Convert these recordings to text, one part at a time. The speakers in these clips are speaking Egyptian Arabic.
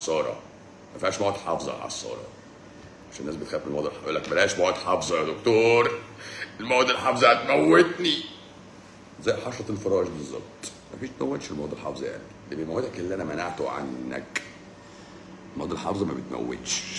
ساره ما فيهاش مواد حافظه على الساره عشان الناس بتخاف من المواد الحافظه يقول لك بلاش مواد حافظه يا دكتور المواد الحافظه هتموتني زي حشره الفراش بالظبط مفيش تموتش المواد الحافظه يعني اللي بيموتك اللي انا منعته عنك المواد الحافظه ما بتموتش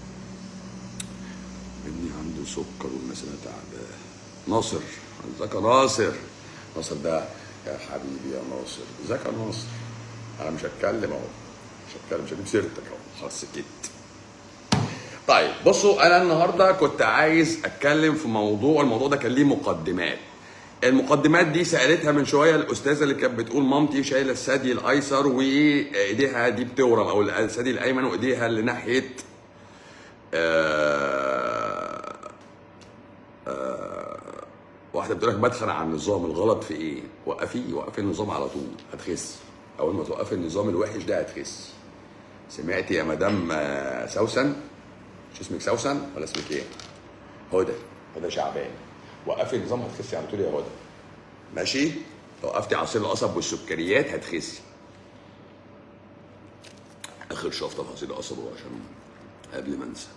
ابني عنده سكر والناس انا تعبان ناصر ازيك يا ناصر ناصر ده يا حبيبي يا ناصر ازيك يا ناصر انا مش هتكلم اهو مش هتكلم مش هجيب سيرتك اهو خلاص سكت طيب بصوا انا النهارده كنت عايز اتكلم في موضوع الموضوع ده كان ليه مقدمات المقدمات دي سالتها من شويه الاستاذه اللي كانت بتقول مامتي شايله الثدي الايسر وايديها دي بتورم او الثدي الايمن وايديها اللي ناحيه آه آه واحده بتقول لك بدخل على النظام الغلط في ايه؟ وقفيه وقفي النظام على طول هتخس اول ما توقفي النظام الوحش ده هتخس سمعتي يا مدام آه، سوسن مش اسمك سوسن ولا اسمك ايه؟ هدى هدى شعبان وقفي النظام هتخسي على طول يا هدى ماشي؟ لو وقفتي عصير القصب والسكريات هتخسي اخر شفطه في عصير القصب هو عشان قبل ما انسى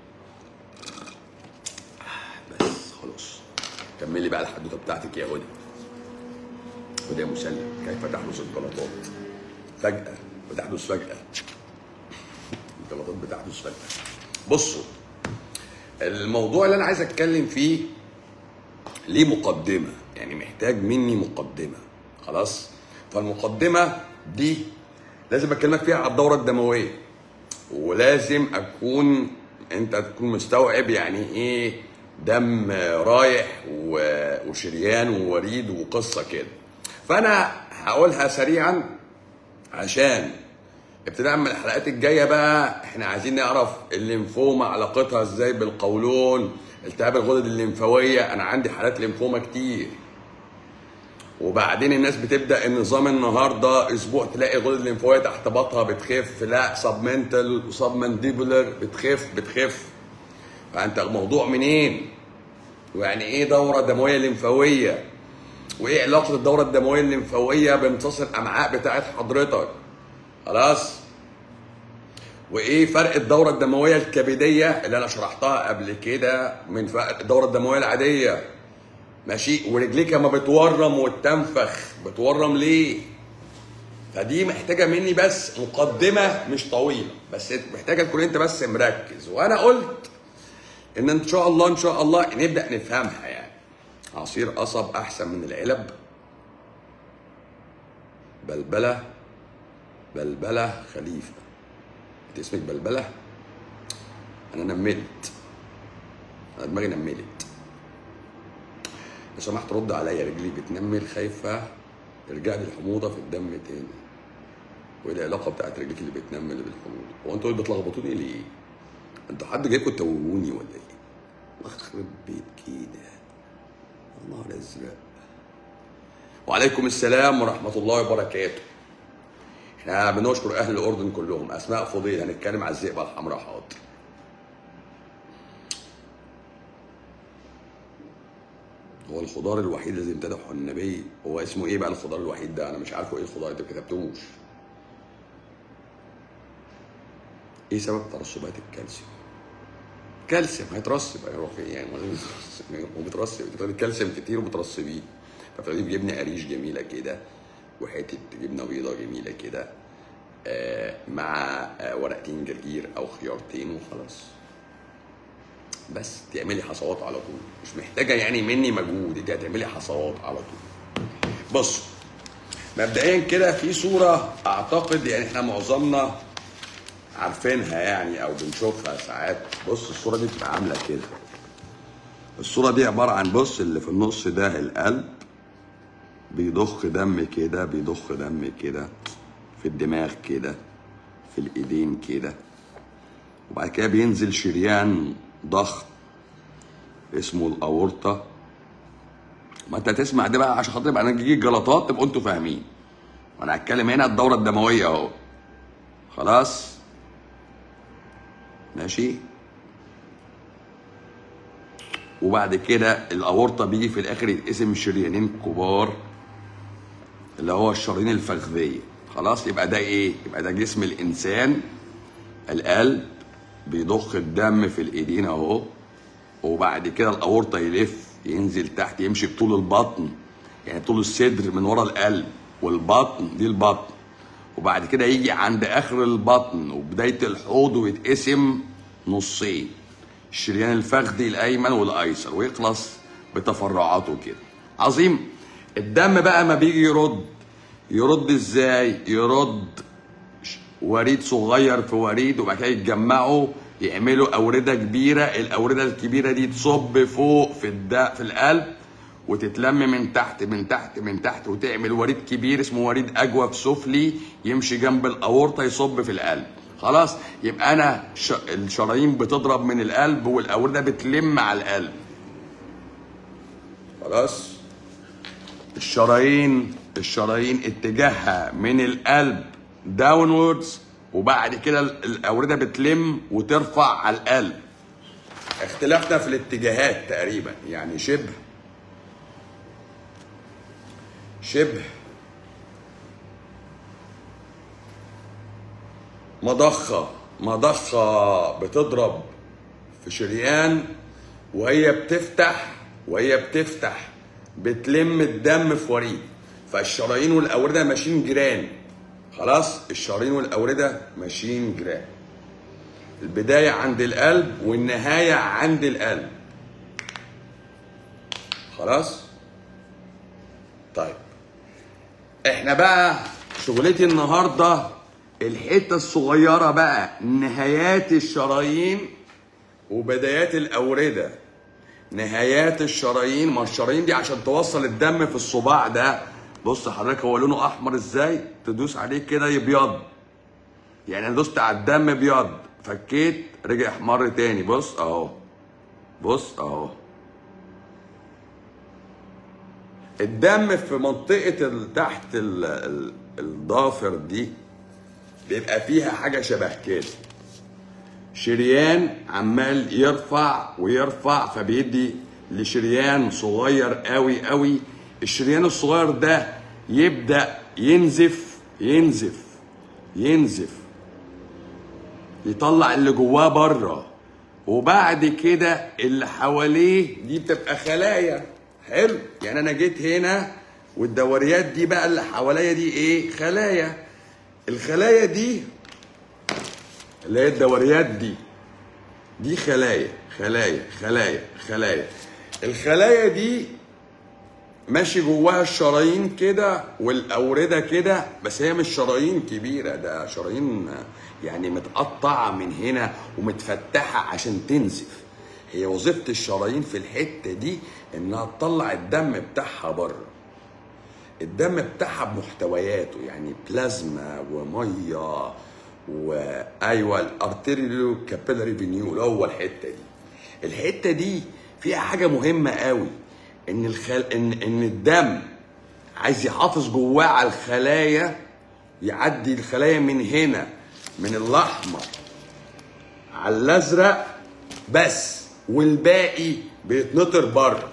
بس خلاص كملي بقى الحدوته بتاعتك يا هدى هدى يا مسلم كيف تحدث الجلطات فجأة بتحدث فجأة الجلطات بتحدث فجأة بصوا الموضوع اللي انا عايز اتكلم فيه ليه مقدمة يعني محتاج مني مقدمة خلاص فالمقدمة دي لازم اكلمك فيها على الدورة الدموية ولازم اكون انت تكون مستوعب يعني ايه دم رايح و- وشريان ووريد وقصة كده فانا هقولها سريعا عشان ابتداء من الحلقات الجايه بقى احنا عايزين نعرف الليمفوما علاقتها ازاي بالقولون التهاب الغدد الليمفاويه انا عندي حالات ليمفوما كتير وبعدين الناس بتبدا النظام النهارده اسبوع تلاقي الغدد الليمفاويه تحت بطها بتخف لا سبمنتال وسبمنديبولر بتخف بتخف فانت الموضوع منين ويعني ايه دوره دمويه ليمفاويه وايه علاقه الدوره الدمويه الليمفاويه بامتصاص الامعاء بتاعت حضرتك خلاص وايه فرق الدوره الدمويه الكبديه اللي انا شرحتها قبل كده من فرق الدوره الدمويه العاديه ماشي ورجليك لما بتورم وتنفخ بتورم ليه فدي محتاجه مني بس مقدمه مش طويله بس محتاجه تكون انت بس مركز وانا قلت ان ان شاء الله ان شاء الله نبدا نفهمها يعني عصير قصب احسن من العلب بلبله بلبله خليفه انت اسمك بلبله انا نملت انا دماغي نملت لو سمحت رد عليا رجلي بتنمل خايفه ترجع لي الحموضه في الدم تاني وايه العلاقه بتاعت رجليك اللي بتنمل بالحموضه هو انتوا بتلخبطوني ليه انتوا حد جايكم تتوهوني ولا ايه الله يخرب بيت كده الله ازرق وعليكم السلام ورحمه الله وبركاته احنا بنشكر اهل الاردن كلهم اسماء فضيل هنتكلم على الذئبه الحمراء حاضر هو الخضار الوحيد الذي امتدحه النبي هو اسمه ايه بقى الخضار الوحيد ده انا مش عارفه ايه الخضار انت ما كتبتوش ايه سبب ترسبات الكالسيوم كالسيوم هيترسب هيروح فين يعني ما لازم يترسب هو بيترسب انت بتاخدي كالسيوم كتير وبترسبيه فبتاخديه بجبنه قريش جميله كده وحته جبنه بيضه جميله كده آه، مع آه، ورقتين جرجير او خيارتين وخلاص بس تعملي حصوات على طول مش محتاجه يعني مني مجهود انت هتعملي حصوات على طول بص مبدئيا كده في صوره اعتقد يعني احنا معظمنا عارفينها يعني او بنشوفها ساعات بص الصوره دي بتبقى عامله كده الصوره دي عباره عن بص اللي في النص ده القلب بيضخ دم كده بيضخ دم كده في الدماغ كده في الايدين كده وبعد كده بينزل شريان ضخم اسمه الاورطه ما انت تسمع ده بقى عشان خاطر يبقى انا جيجي جلطات تبقوا انتوا فاهمين وانا هتكلم هنا الدوره الدمويه اهو خلاص ماشي وبعد كده الاورطه بيجي في الاخر يتقسم شريانين كبار اللي هو الشرايين الفخذيه خلاص يبقى ده ايه يبقى ده جسم الانسان القلب بيضخ الدم في الايدين اهو وبعد كده الاورطه يلف ينزل تحت يمشي بطول البطن يعني طول الصدر من ورا القلب والبطن دي البطن وبعد كده يجي عند اخر البطن وبدايه الحوض ويتقسم نصين الشريان الفخذي الايمن والايسر ويخلص بتفرعاته كده عظيم الدم بقى ما بيجي يرد يرد ازاي يرد وريد صغير في وريد وبعد كده يتجمعوا يعملوا أوردة كبيرة الأوردة الكبيرة دي تصب فوق في الد... في القلب وتتلم من تحت من تحت من تحت وتعمل وريد كبير اسمه وريد أجوف سفلي يمشي جنب الأورطة يصب في القلب خلاص يبقى أنا ش... الشرايين بتضرب من القلب والأوردة بتلم على القلب خلاص الشرايين الشرايين اتجاهها من القلب داونوردز وبعد كده الاورده بتلم وترفع على القلب اختلافنا في الاتجاهات تقريبا يعني شبه شبه مضخه مضخه بتضرب في شريان وهي بتفتح وهي بتفتح بتلم الدم في وريد فالشرايين والاورده ماشيين جيران خلاص الشرايين والاورده ماشيين جيران البدايه عند القلب والنهايه عند القلب خلاص طيب احنا بقى شغلتي النهارده الحته الصغيره بقى نهايات الشرايين وبدايات الاورده نهايات الشرايين ما الشرايين دي عشان توصل الدم في الصباع ده بص حضرتك هو لونه احمر ازاي تدوس عليه كده يبيض يعني انا دوست على الدم بيض فكيت رجع احمر تاني بص اهو بص اهو الدم في منطقة ال- تحت ال- ال- الضافر دي بيبقى فيها حاجة شبه كده شريان عمال يرفع ويرفع فبيدي لشريان صغير قوي قوي الشريان الصغير ده يبدأ ينزف ينزف ينزف يطلع اللي جواه بره وبعد كده اللي حواليه دي بتبقى خلايا حلو يعني انا جيت هنا والدوريات دي بقى اللي حواليا دي ايه خلايا الخلايا دي اللي هي الدوريات دي دي خلايا خلايا خلايا خلايا الخلايا دي ماشي جواها الشرايين كده والاورده كده بس هي مش شرايين كبيره ده شرايين يعني متقطعه من هنا ومتفتحه عشان تنزف هي وظيفه الشرايين في الحته دي انها تطلع الدم بتاعها بره الدم بتاعها بمحتوياته يعني بلازما وميه وايوه الارتيريو كابيلاري فينيول هو الحته دي الحته دي فيها حاجه مهمه قوي ان الخل... ان ان الدم عايز يحافظ جواه على الخلايا يعدي الخلايا من هنا من الاحمر على الازرق بس والباقي بيتنطر بره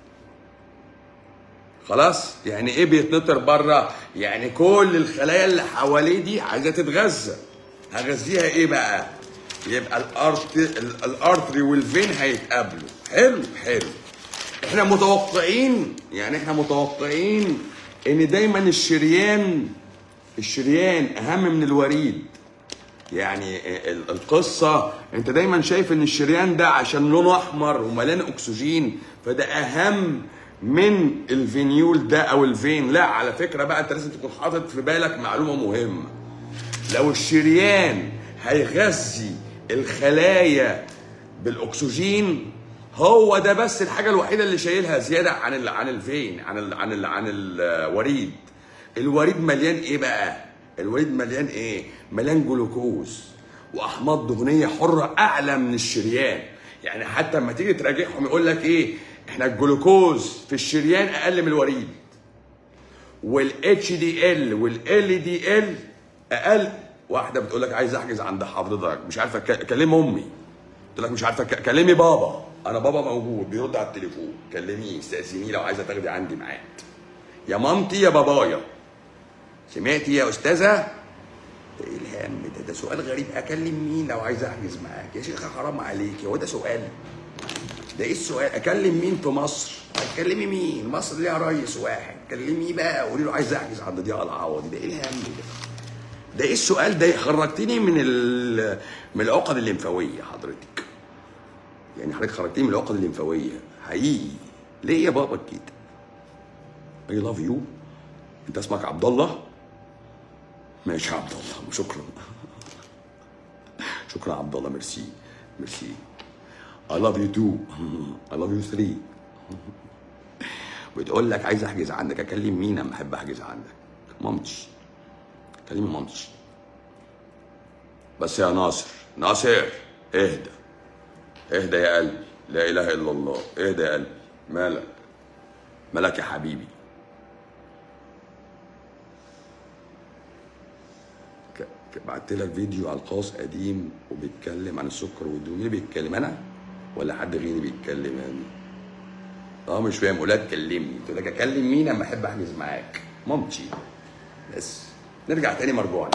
خلاص يعني ايه بيتنطر بره يعني كل الخلايا اللي حواليه دي عايزه تتغذى هغذيها ايه بقى يبقى الارت ال- الارتري والفين هيتقابلوا حلو حلو احنا متوقعين يعني احنا متوقعين ان دايما الشريان الشريان اهم من الوريد يعني ال- القصة انت دايما شايف ان الشريان ده عشان لونه احمر ومليان اكسجين فده اهم من الفينيول ده او الفين لا على فكرة بقى انت لازم تكون حاطط في بالك معلومة مهمة لو الشريان هيغذي الخلايا بالاكسجين هو ده بس الحاجه الوحيده اللي شايلها زياده عن ال عن الفين عن ال عن ال عن الوريد الوريد مليان ايه بقى الوريد مليان ايه مليان جلوكوز واحماض دهنيه حره اعلى من الشريان يعني حتى لما تيجي تراجعهم يقول لك ايه احنا الجلوكوز في الشريان اقل من الوريد والاتش دي ال والال دي ال اقل واحده بتقول لك عايز احجز عند حضرتك مش عارفه ك- كلم امي قلت لك مش عارفه ك- كلمي بابا انا بابا موجود بيرد على التليفون كلميه استاذنيه لو عايزه تاخدي عندي ميعاد يا مامتي يا بابايا سمعتي يا استاذه ده ايه الهم ده ده سؤال غريب اكلم مين لو عايز احجز معاك يا شيخ حرام عليك هو ده سؤال ده ايه السؤال اكلم مين في مصر هتكلمي مين مصر ليها رئيس واحد كلميه بقى قولي له عايز احجز عند ضياء العوضي ده ايه الهم ده ده ايه السؤال ده خرجتني من ال... من العقد الليمفاويه حضرتك يعني حضرتك خرجتني من العقد الليمفاويه حقيقي ليه يا بابا كده اي لاف يو انت اسمك عبد الله ماشي يا عبد الله شكرا شكرا عبد الله ميرسي ميرسي I love you too I love you three بتقول لك عايز احجز عندك اكلم مين اما احب احجز عندك مامتي كلمي مامتي بس يا ناصر ناصر اهدى اهدى يا قلبي لا اله الا الله اهدى يا قلبي مالك مالك يا حبيبي ك- ك- بعت لك فيديو على الخاص قديم وبيتكلم عن السكر والدهون مين اللي بيتكلم انا ولا حد غيري بيتكلم يعني اه مش فاهم اولاد كلمني قلت لك اكلم مين اما احب احجز معاك مامتي بس نرجع تاني مرجوعنا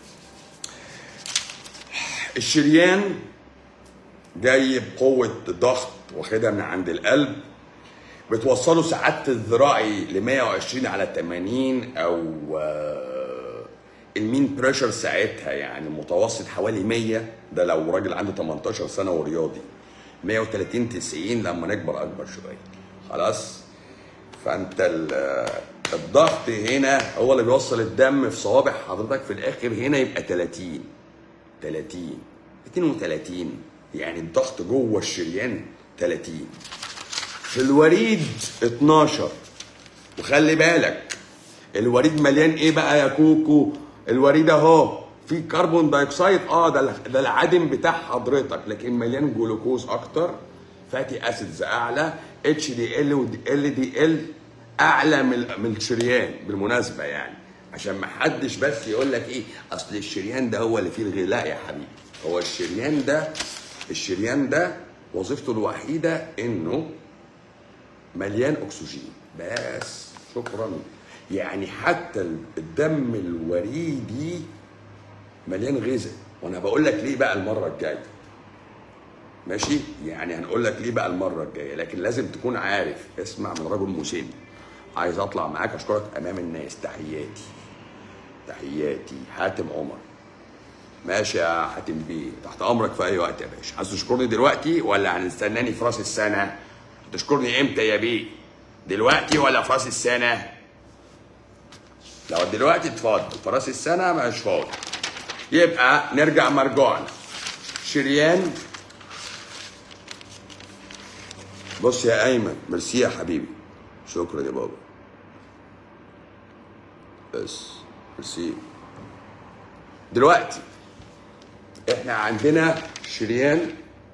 الشريان جاي بقوة ضغط واخدها من عند القلب بتوصله سعادة الذراعي ل 120 على 80 او آه، المين بريشر ساعتها يعني متوسط حوالي 100 ده لو راجل عنده 18 سنة ورياضي 130 90 لما نكبر اكبر شوية خلاص فانت ال- الضغط هنا هو اللي بيوصل الدم في صوابع حضرتك في الاخر هنا يبقى 30 30 32 يعني الضغط جوه الشريان 30 في الوريد 12 وخلي بالك الوريد مليان ايه بقى يا كوكو الوريد اهو في كربون دايوكسيد اه ده ده العدم بتاع حضرتك لكن مليان جلوكوز اكتر فاتي اسيدز اعلى اتش دي ال ال دي ال اعلى من من الشريان بالمناسبه يعني عشان ما حدش بس يقول لك ايه اصل الشريان ده هو اللي فيه الغذاء لا يا حبيبي هو الشريان ده الشريان ده وظيفته الوحيده انه مليان اكسجين بس شكرا يعني حتى الدم الوريدي مليان غذاء وانا بقول لك ليه بقى المره الجايه ماشي يعني هنقول لك ليه بقى المره الجايه لكن لازم تكون عارف اسمع من رجل مسن عايز اطلع معاك اشكرك امام الناس تحياتي تحياتي حاتم عمر ماشي يا حاتم بيه تحت امرك في اي وقت يا باشا عايز تشكرني دلوقتي ولا هنستناني في راس السنه تشكرني امتى يا بيه دلوقتي ولا في راس السنه لو دلوقتي اتفضل في راس السنه مش فاضي يبقى نرجع مرجوعنا شريان بص يا ايمن ميرسي يا حبيبي شكرا يا بابا بس ميرسي دلوقتي احنا عندنا شريان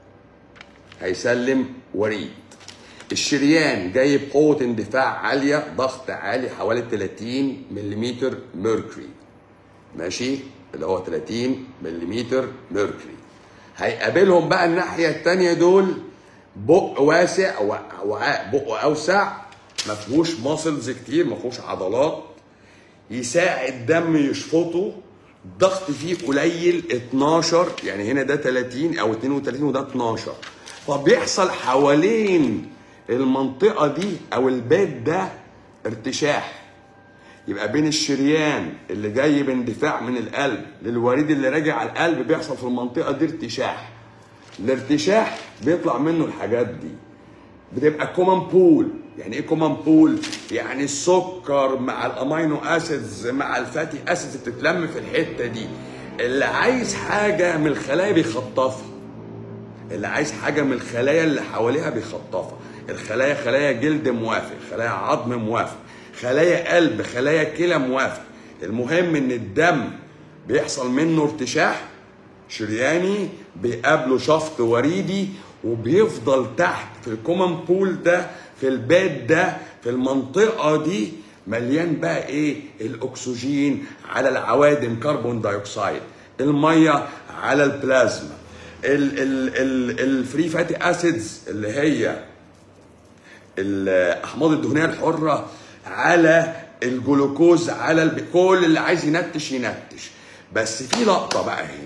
هيسلم وريد الشريان جاي بقوة اندفاع عالية ضغط عالي حوالي 30 ملم ميركوري ماشي اللي هو 30 ملم ميركوري هيقابلهم بقى الناحية التانية دول بق واسع و- وعاء بق اوسع ما فيهوش ماسلز كتير ما فيهوش عضلات يساعد دم يشفطه الضغط فيه قليل 12 يعني هنا ده 30 او 32 وده 12 فبيحصل حوالين المنطقة دي او البيت ده ارتشاح يبقى بين الشريان اللي جاي باندفاع من القلب للوريد اللي راجع على القلب بيحصل في المنطقة دي ارتشاح الارتشاح بيطلع منه الحاجات دي بتبقى كومن بول يعني ايه كومن بول يعني السكر مع الامينو اسيدز مع الفاتي اسيدز بتتلم في الحته دي اللي عايز حاجه من الخلايا بيخطفها اللي عايز حاجه من الخلايا اللي حواليها بيخطفها الخلايا خلايا جلد موافق خلايا عظم موافق خلايا قلب خلايا كلى موافق المهم ان الدم بيحصل منه ارتشاح شرياني بيقابله شفط وريدي وبيفضل تحت في الكومن بول ده في البيت ده في المنطقة دي مليان بقى ايه الاكسجين على العوادم كربون دايوكسيد المية على البلازما ال ال ال الفري فاتي اسيدز اللي هي الاحماض الدهنيه الحره على الجلوكوز على الب... كل اللي عايز ينتش ينتش بس في لقطه بقى هنا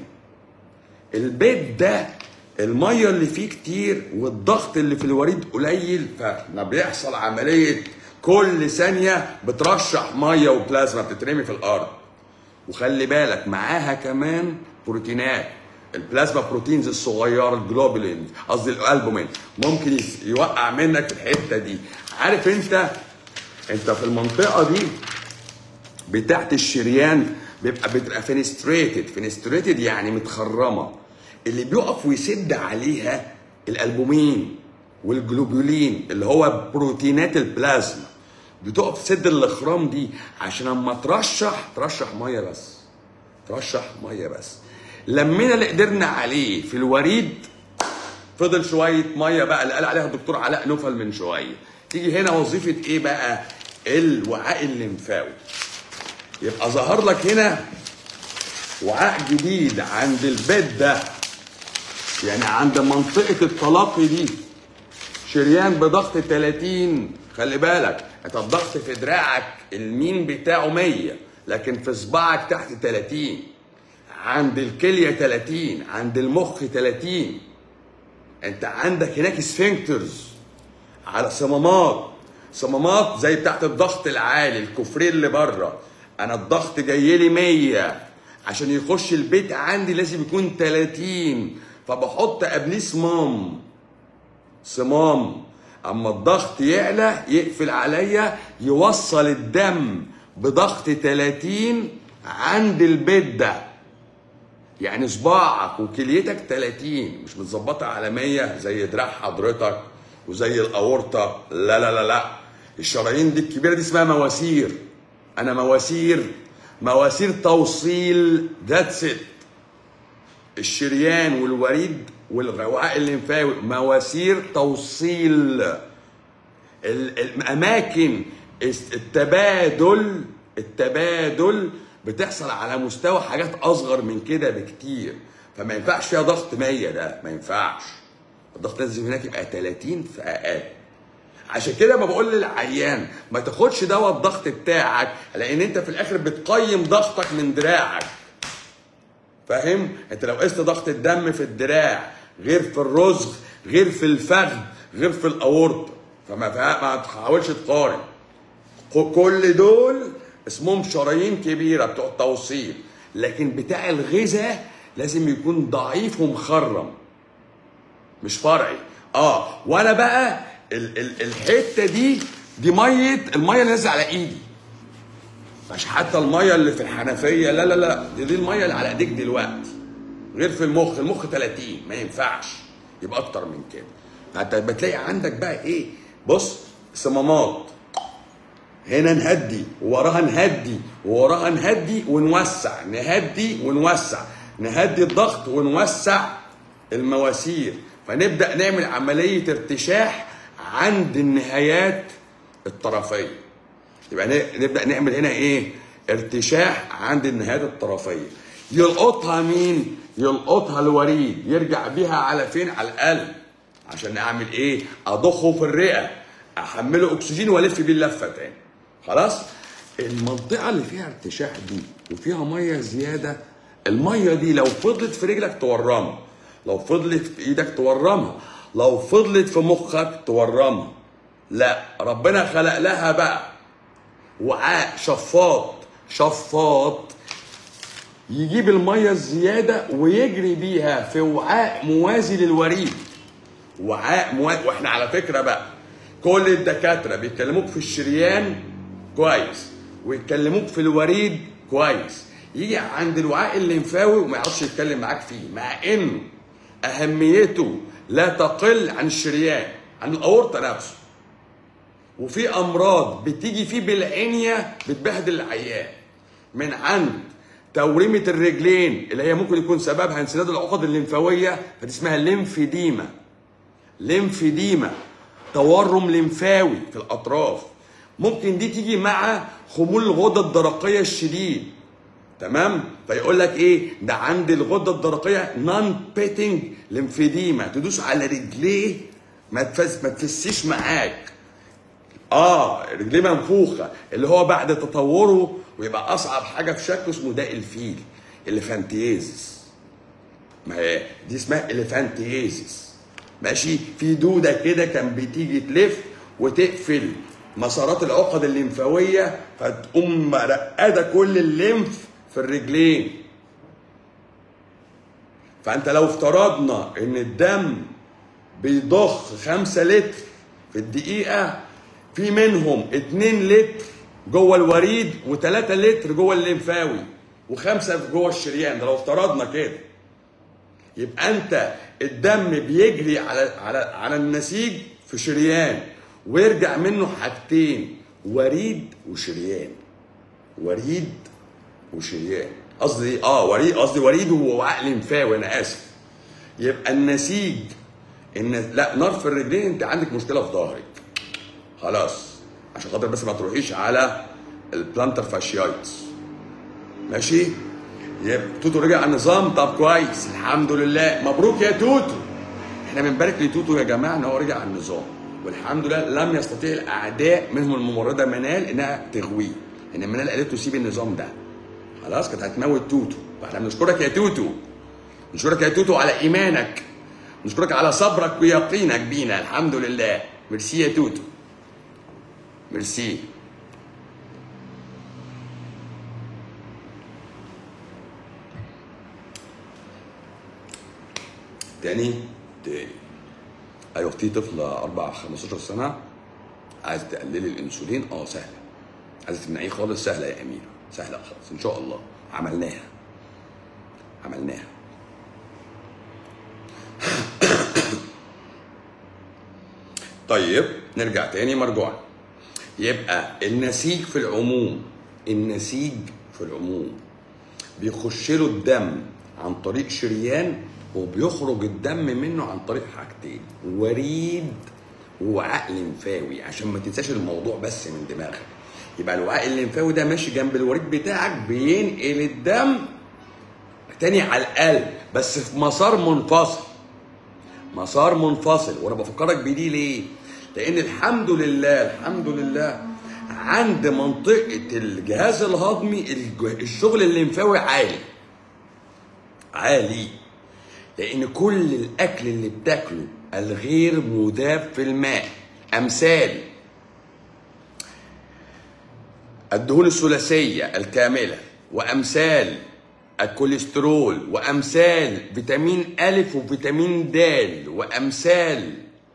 البيت ده الميه اللي فيه كتير والضغط اللي في الوريد قليل فاحنا بيحصل عمليه كل ثانيه بترشح ميه وبلازما بتترمي في الارض وخلي بالك معاها كمان بروتينات البلازما بروتينز الصغيره الجلوبولين قصدي الالبومين ممكن يس- يوقع منك الحته دي عارف انت انت في المنطقه دي بتاعت الشريان بيبقى بتبقى فينستريتد فينستريتد يعني متخرمه اللي بيقف ويسد عليها الالبومين والجلوبولين اللي هو بروتينات البلازما بتقف تسد الاخرام دي عشان اما ترشح ترشح ميه بس ترشح ميه بس لمينا اللي قدرنا عليه في الوريد فضل شويه ميه بقى اللي قال عليها الدكتور علاء نفل من شويه تيجي هنا وظيفه ايه بقى الوعاء الليمفاوي يبقى ظهر لك هنا وعاء جديد عند البيت ده يعني عند منطقه التلاقي دي شريان بضغط 30 خلي بالك انت الضغط في دراعك المين بتاعه 100 لكن في صباعك تحت 30 عند الكليه 30 عند المخ 30 انت عندك هناك سفنكترز على صمامات صمامات زي بتاعت الضغط العالي الكفرين اللي بره انا الضغط جاي لي 100 عشان يخش البيت عندي لازم يكون 30 فبحط قبليه صمام صمام اما الضغط يعلى يقفل عليا يوصل الدم بضغط 30 عند البيت ده يعني صباعك وكليتك 30 مش متظبطه على 100 زي دراع حضرتك وزي الاورطه لا لا لا لا الشرايين دي الكبيره دي اسمها مواسير انا مواسير مواسير توصيل ذاتس ات الشريان والوريد والغواء الليمفاوي مواسير توصيل ال- الاماكن است- التبادل التبادل بتحصل على مستوى حاجات اصغر من كده بكتير فما ينفعش فيها ضغط 100 ده ما ينفعش الضغط لازم هناك يبقى 30 في اقل عشان كده ما بقول للعيان ما تاخدش دواء الضغط بتاعك لان انت في الاخر بتقيم ضغطك من دراعك فاهم انت لو قست ضغط الدم في الدراع غير في الرزغ غير في الفخذ غير في الاورطه فما فا- ما تحاولش تقارن ك- كل دول اسمهم شرايين كبيره بتوع توصيل لكن بتاع الغذاء لازم يكون ضعيف ومخرم مش فرعي اه وانا بقى ال ال الحته دي دي ميه الميه اللي نازله على ايدي مش حتى الميه اللي في الحنفيه لا لا لا دي, دي الميه اللي على ايديك دلوقتي غير في المخ المخ 30 ما ينفعش يبقى اكتر من كده فانت بتلاقي عندك بقى ايه بص صمامات هنا نهدي ووراها نهدي ووراها نهدي ونوسع نهدي ونوسع نهدي الضغط ونوسع المواسير فنبدا نعمل عمليه ارتشاح عند النهايات الطرفيه يبقى ن- نبدا نعمل هنا ايه ارتشاح عند النهايات الطرفيه يلقطها مين يلقطها الوريد يرجع بيها على فين على القلب عشان اعمل ايه اضخه في الرئه احمله اكسجين والف بيه اللفه تاني خلاص المنطقه اللي فيها ارتشاح دي وفيها ميه زياده الميه دي لو فضلت في رجلك تورمها لو فضلت في ايدك تورمها لو فضلت في مخك تورمها لا ربنا خلق لها بقى وعاء شفاط شفاط يجيب الميه الزياده ويجري بيها في وعاء موازي للوريد وعاء موازي واحنا على فكره بقى كل الدكاتره بيكلموك في الشريان كويس ويكلموك في الوريد كويس يجي عند الوعاء الليمفاوي وما يعرفش يتكلم معاك فيه مع انه اهميته لا تقل عن الشريان عن الاورطه نفسه وفي امراض بتيجي فيه بالعنيه بتبهدل العيان من عند توريمه الرجلين اللي هي ممكن يكون سببها انسداد العقد الليمفاويه فدي اسمها ليمفيديما ليمفيديما تورم ليمفاوي في الاطراف ممكن دي تيجي مع خمول الغده الدرقيه الشديد تمام فيقول لك ايه ده عند الغده الدرقيه نون بيتنج ليمفيديما تدوس على رجليه ما تفس ما تفسيش معاك اه رجليه منفوخه اللي هو بعد تطوره ويبقى اصعب حاجه في شكله اسمه داء الفيل الفانتيازيس ما هي دي اسمها الفانتيازيس ماشي في دوده كده كان بتيجي تلف وتقفل مسارات العقد الليمفاويه فتقوم مرقده كل الليمف في الرجلين فانت لو افترضنا ان الدم بيضخ خمسة لتر في الدقيقة في منهم اتنين لتر جوه الوريد وتلاتة لتر جوه الليمفاوي وخمسة جوه الشريان ده لو افترضنا كده يبقى انت الدم بيجري على على على النسيج في شريان ويرجع منه حاجتين وريد وشريان وريد وشريان قصدي اه وريد قصدي وريد ووعاء لمفاوي انا اسف يبقى النسيج ان لا نار في الرجلين انت عندك مشكله في ظهرك خلاص عشان خاطر بس ما تروحيش على البلانتر فاشيايتس ماشي يبقى توتو رجع على النظام طب كويس الحمد لله مبروك يا توتو احنا بنبارك لتوتو يا جماعه ان هو رجع على النظام والحمد لله لم يستطيع الاعداء منهم الممرضه منال انها تغويه ان منال قالت له سيب النظام ده خلاص كانت هتموت توتو فاحنا بنشكرك يا توتو نشكرك يا توتو على ايمانك نشكرك على صبرك ويقينك بينا الحمد لله ميرسي يا توتو ميرسي تاني تاني ايوه في طفل اربع 15 سنه عايز تقللي الانسولين اه سهله عايز تمنعيه خالص سهله يا اميره سهله خالص ان شاء الله عملناها عملناها طيب نرجع تاني مرجوعا يبقى النسيج في العموم النسيج في العموم بيخش له الدم عن طريق شريان وبيخرج الدم منه عن طريق حاجتين وريد ووعاء لمفاوي عشان ما تنساش الموضوع بس من دماغك يبقى الوعاء الليمفاوي ده ماشي جنب الوريد بتاعك بينقل الدم تاني على القلب بس في مسار منفصل مسار منفصل وانا بفكرك بدي ليه؟ لان الحمد لله الحمد لله عند منطقه الجهاز الهضمي الج- الشغل الليمفاوي عالي عالي لان كل الاكل اللي بتاكله الغير مذاب في الماء امثال الدهون الثلاثيه الكامله وامثال الكوليسترول وامثال فيتامين الف وفيتامين د وامثال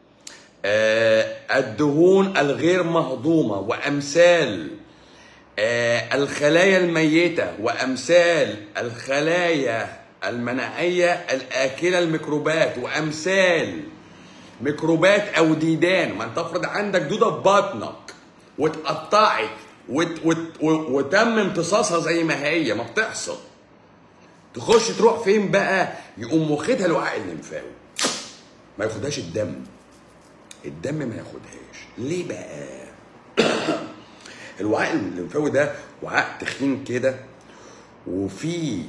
آه، الدهون الغير مهضومه وامثال آه، الخلايا الميته وامثال الخلايا المناعيه الاكله الميكروبات وامثال ميكروبات او ديدان ما انت افرض عندك دوده في بطنك واتقطعت وت وت و- وتم امتصاصها زي ما هي ما بتحصل تخش تروح فين بقى يقوم واخدها الوعاء الليمفاوي ما ياخدهاش الدم الدم ما ياخدهاش ليه بقى الوعاء الليمفاوي ده وعاء تخين كده وفي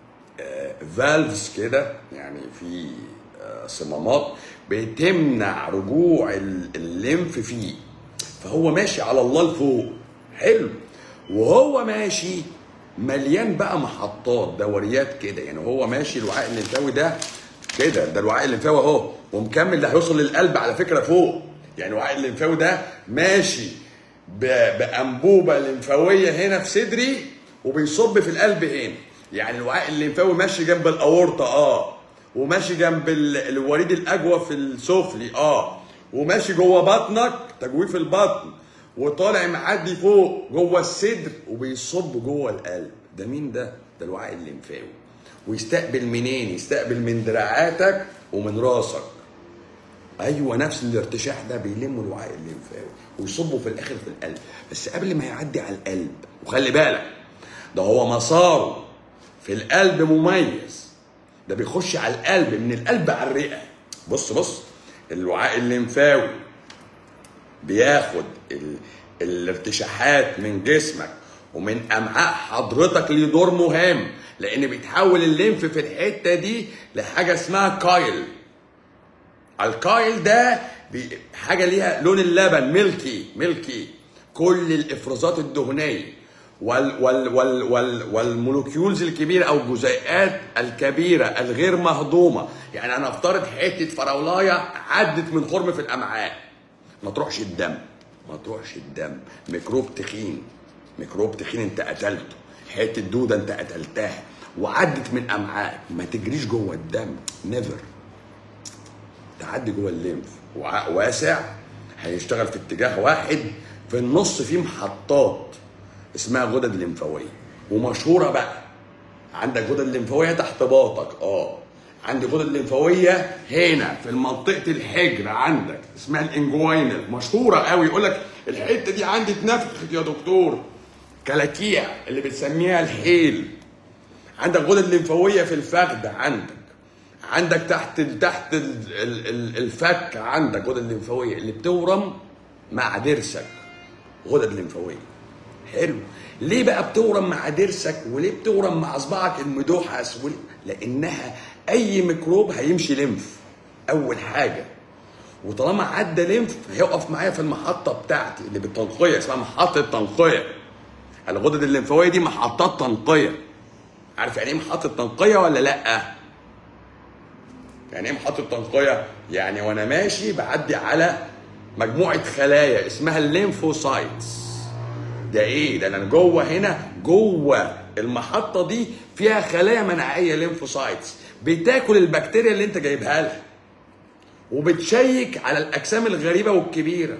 فالفز كده يعني في آه، صمامات بتمنع رجوع ال- الليمف فيه فهو ماشي على الله لفوق حلو وهو ماشي مليان بقى محطات دوريات كده يعني هو ماشي الوعاء الليمفاوي ده كده ده الوعاء الليمفاوي اهو ومكمل ده هيوصل للقلب على فكره فوق يعني الوعاء الليمفاوي ده ماشي ب- بانبوبه لمفاويه هنا في صدري وبيصب في القلب هنا يعني الوعاء الليمفاوي ماشي جنب الاورطه اه وماشي جنب ال- الوريد الاجوف السفلي اه وماشي جوه بطنك تجويف البطن وطالع معدي فوق جوه الصدر وبيصب جوه القلب ده مين ده ده الوعاء الليمفاوي ويستقبل منين يستقبل من دراعاتك ومن راسك ايوه نفس الارتشاح ده بيلموا الوعاء الليمفاوي ويصبوا في الاخر في القلب بس قبل ما يعدي على القلب وخلي بالك ده هو مساره في القلب مميز ده بيخش على القلب من القلب على الرئه بص بص الوعاء الليمفاوي بياخد ال... الارتشاحات من جسمك ومن امعاء حضرتك ليه دور مهم لان بيتحول الليمف في الحته دي لحاجه اسمها كايل الكايل ده بي- حاجه ليها لون اللبن ملكي ملكي كل الافرازات الدهنيه وال وال وال وال والمولكيولز الكبيره او الجزيئات الكبيره الغير مهضومه يعني انا افترض حته فراولايه عدت من خرم في الامعاء ما تروحش الدم ما تروحش الدم ميكروب تخين ميكروب تخين انت قتلته حته دوده انت قتلتها وعدت من امعائك ما تجريش جوه الدم نيفر تعدي جوه الليمف وعاء واسع هيشتغل في اتجاه واحد في النص فيه محطات اسمها غدد لمفاويه ومشهوره بقى عندك غدد لمفاويه تحت باطك اه عندي غدد لمفاويه هنا في منطقه الحجر عندك اسمها الانجوينال مشهوره قوي يقول لك الحته دي عندي اتنفخت يا دكتور كلاكيع اللي بتسميها الحيل عندك غدد لمفاويه في الفخذ عندك عندك تحت تحت ال- ال- ال- الفك عندك غدد لمفاويه اللي بتورم مع ضرسك غدد لمفاويه حلو ليه بقى بتورم مع ضرسك وليه بتورم مع اصبعك المدوحس ول- لانها اي ميكروب هيمشي لمف اول حاجه وطالما عدى لمف هيقف معايا في المحطه بتاعتي اللي بالتنقيه اسمها محطه تنقيه الغدد الليمفاويه دي محطات تنقيه عارف يعني ايه محطه تنقيه ولا لا يعني ايه محطه تنقيه يعني وانا ماشي بعدي على مجموعه خلايا اسمها الليمفوسايتس ده ايه ده انا جوه هنا جوه المحطه دي فيها خلايا مناعيه ليمفوسايتس بتاكل البكتيريا اللي انت جايبها لها وبتشيك على الاجسام الغريبه والكبيره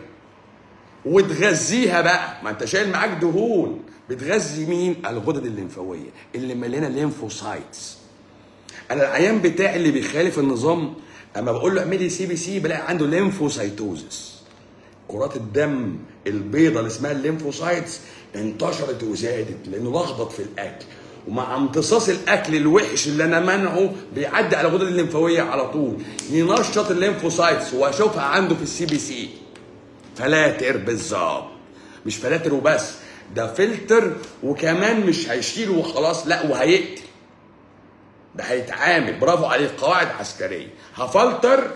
وتغذيها بقى ما انت شايل معاك دهون بتغذي مين الغدد الليمفاويه اللي مليانه ليمفوسايتس انا العيان بتاعي اللي بيخالف النظام اما بقول له اعملي سي بي سي بلاقي عنده ليمفوسايتوزس كرات الدم البيضاء اللي اسمها الليمفوسايتس انتشرت وزادت لانه لخبط في الاكل ومع امتصاص الاكل الوحش اللي انا منعه بيعدي على الغدد الليمفاويه على طول ينشط الليمفوسايتس واشوفها عنده في السي بي سي فلاتر بالظبط مش فلاتر وبس ده فلتر وكمان مش هيشيل وخلاص لا وهيقتل ده هيتعامل برافو عليك قواعد عسكريه هفلتر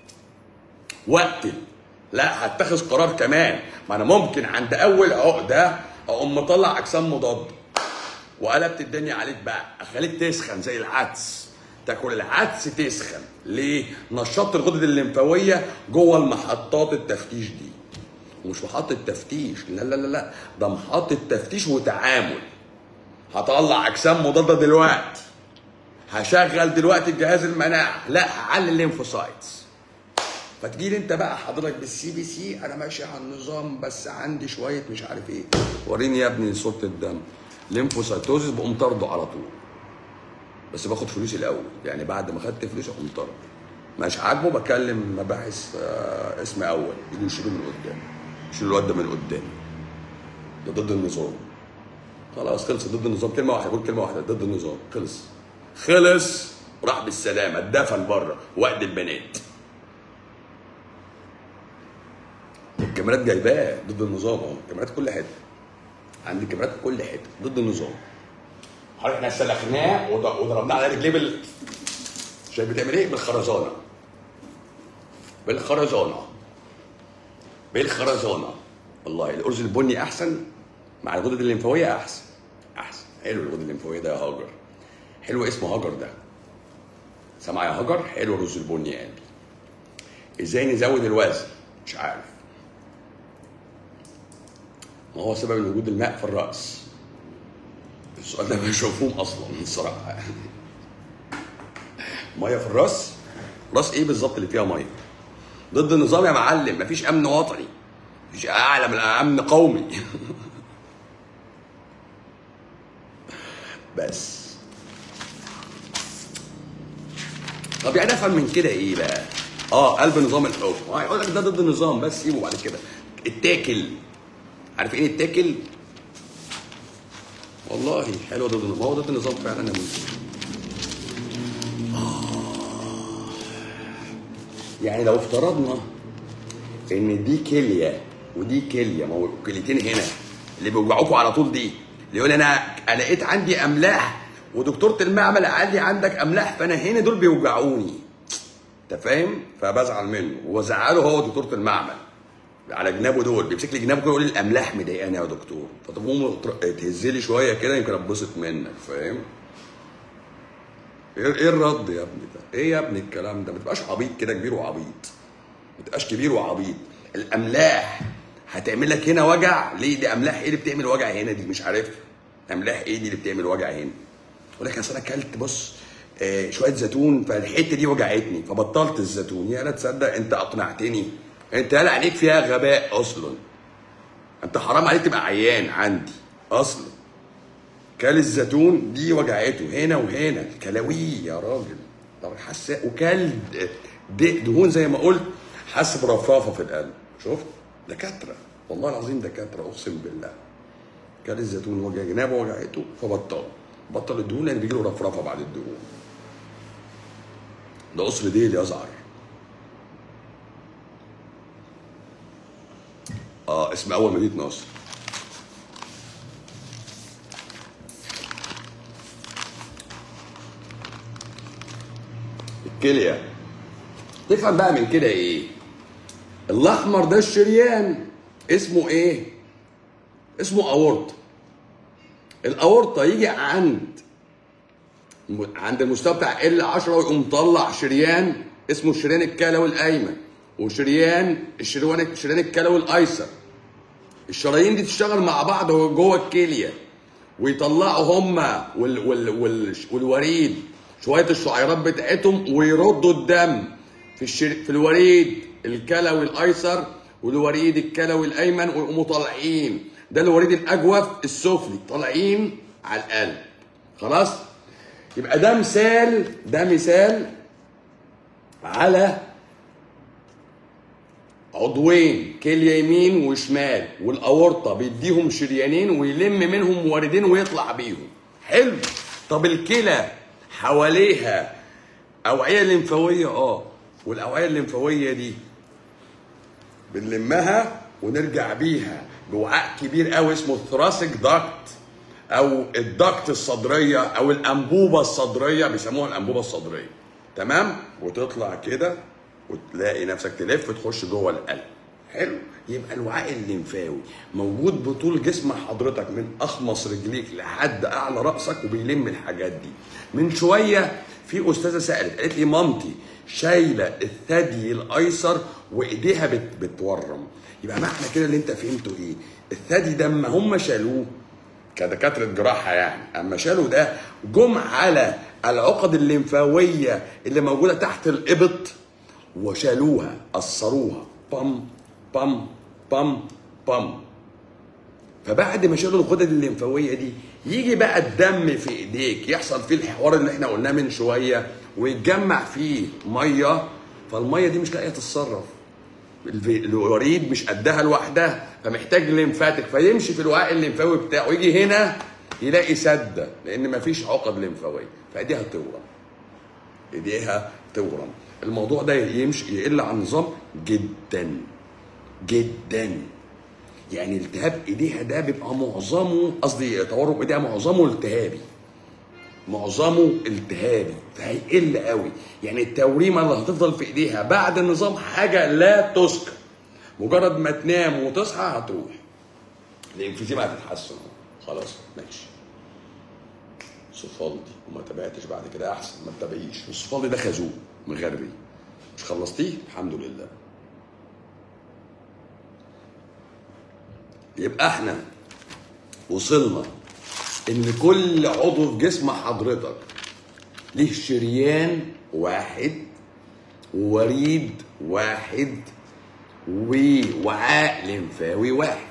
واقتل لا هتخذ قرار كمان ما انا ممكن عند اول عقده اقوم مطلع اجسام مضاده وقلبت الدنيا عليك بقى اخليك تسخن زي العدس تاكل العدس تسخن ليه نشطت الغدد الليمفاويه جوه المحطات التفتيش دي ومش محطه تفتيش لا لا لا لا ده محطه تفتيش وتعامل هطلع اجسام مضاده دلوقتي هشغل دلوقتي الجهاز المناعه لا هعلي الليمفوسايتس فتجي لي انت بقى حضرتك بالسي بي سي انا ماشي على النظام بس عندي شويه مش عارف ايه وريني يا ابني صوره الدم ليمفوسايتوزس بقوم طرده على طول بس باخد فلوسي الاول يعني بعد ما خدت فلوسي اقوم طرد مش عاجبه بكلم مباحث آه، اسم اول يجوا يشيلوه من قدام يشيلوا الواد ده من قدام ده ضد النظام خلاص خلص ضد النظام كلمه واحده بقول كلمه واحده ضد النظام خلص خلص راح بالسلامه اتدفن بره وقت البنات الكاميرات جايباه ضد النظام اهو الكاميرات في كل حته عندي كاميرات في كل حته ضد النظام حضرتك احنا سلخناه وض- وضربناه على رجليه بال شايف بتعمل ايه؟ بالخرزانه بالخرزانه بالخرزانه والله الارز البني احسن مع الغدد الليمفاويه احسن احسن حلو الغدد الليمفاويه ده يا هاجر حلو اسمه هاجر ده سامع يا هاجر حلو الرز البني يا قلبي ازاي نزود الوزن مش عارف ما هو سبب وجود الماء في الراس السؤال ده مش مفهوم اصلا الصراحه يعني ميه في الراس راس ايه بالظبط اللي فيها ميه ضد النظام يا معلم مفيش امن وطني مفيش اعلى من امن قومي بس طب يعني افهم من كده ايه بقى اه قلب نظام الحكم اه يقول لك ده ضد النظام بس سيبه بعد كده اتاكل عارف ايه اتاكل والله حلو ضد النظام هو ضد النظام فعلا يا منتج يعني لو افترضنا ان دي كليه ودي كليه ما هو كليتين هنا اللي بيوجعوكوا على طول دي اللي يقول انا لقيت عندي املاح ودكتوره المعمل قال لي عندك املاح فانا هنا دول بيوجعوني انت فاهم فبزعل منه وبزعله هو دكتوره المعمل على جنابه دول بيمسك لي جنابه كده يقول لي الاملاح مضايقاني يا دكتور فتقوم تهز لي شويه كده يمكن اتبسط منك فاهم ايه إيه الرد يا ابني ده ايه يا ابني الكلام ده ما تبقاش عبيط كده كبير وعبيط ما تبقاش كبير وعبيط الاملاح هتعمل لك هنا وجع ليه دي املاح ايه اللي بتعمل وجع هنا دي مش عارفها املاح ايه دي اللي بتعمل وجع هنا يقول لك اصل انا اكلت بص آه شويه زيتون فالحته دي وجعتني فبطلت الزيتون يا لا تصدق انت اقنعتني انت قال عليك فيها غباء اصلا انت حرام عليك تبقى عيان عندي اصلا كل الزيتون دي وجعته هنا وهنا الكلاويه يا راجل طب حس وكل د- دهون زي ما قلت حس برفرفه في القلب شفت دكاتره والله العظيم دكاتره اقسم بالله كل الزيتون وجع جنابه وجعته فبطل بطل الدهون لان بيجي له رفرفه بعد الدهون ده قصر ديل يزعر اه اسم اول مدينه نصر الكليه تفهم بقى من كده ايه الاحمر ده الشريان اسمه ايه اسمه اورطه الاورطه يجي عند عند المستوى بتاع ال 10 ويقوم مطلع شريان اسمه الشريان الكلوي الايمن وشريان الشريان الشريان الكلوي الايسر الشرايين دي تشتغل مع بعض جوه الكليه ويطلعوا هما وال وال وال والوريد شويه الشعيرات بتاعتهم ويردوا الدم في الشر... في الوريد الكلوي الايسر والوريد الكلوي الايمن ويقوموا طالعين ده الوريد الاجوف السفلي طالعين على القلب خلاص يبقى ده مثال ده مثال على عضوين كليه يمين وشمال والاورطه بيديهم شريانين ويلم منهم موردين ويطلع بيهم حلو طب الكلى حواليها اوعيه لمفاويه اه والاوعيه الليمفاويه دي بنلمها ونرجع بيها بوعاء كبير قوي اسمه الثراسيك داكت او الدكت الصدريه او الانبوبه الصدريه بيسموها الانبوبه الصدريه تمام وتطلع كده وتلاقي نفسك تلف تخش جوه القلب حلو يبقى الوعاء الليمفاوي موجود بطول جسم حضرتك من اخمص رجليك لحد اعلى راسك وبيلم الحاجات دي من شويه في استاذه سالت قالت لي مامتي شايله الثدي الايسر وايديها بت بتورم يبقى معنى كده اللي انت فهمته ايه الثدي ده اما هم شالوه كدكاتره جراحه يعني اما شالوا ده جم على العقد الليمفاويه اللي موجوده تحت الابط وشالوها قصروها بام بام بام بام فبعد ما شالوا الغدد الليمفاويه دي يجي بقى الدم في ايديك يحصل فيه الحوار اللي احنا قلناه من شويه ويتجمع فيه ميه فالميه دي مش لاقيه تتصرف الفي- الوريد مش قدها لوحدها فمحتاج ليمفاتيك فيمشي في الوعاء الليمفاوي بتاعه يجي هنا يلاقي سده لان مفيش عقد ليمفاويه فايديها تورم ايديها تورم الموضوع ده يمشي يقل عن النظام جدا جدا يعني التهاب ايديها ده بيبقى معظمه قصدي تورم ايديها معظمه التهابي معظمه التهابي فهيقل قوي يعني التوريمه اللي هتفضل في ايديها بعد النظام حاجه لا تذكر مجرد ما تنام وتصحى هتروح الانفيزيما هتتحسن خلاص ماشي صفالدي وما تابعتش بعد كده احسن ما تتابعيش الصفالدي ده خازوق مغربي مش خلصتيه الحمد لله يبقى احنا وصلنا ان كل عضو في جسم حضرتك ليه شريان واحد ووريد واحد ووعاء لمفاوي واحد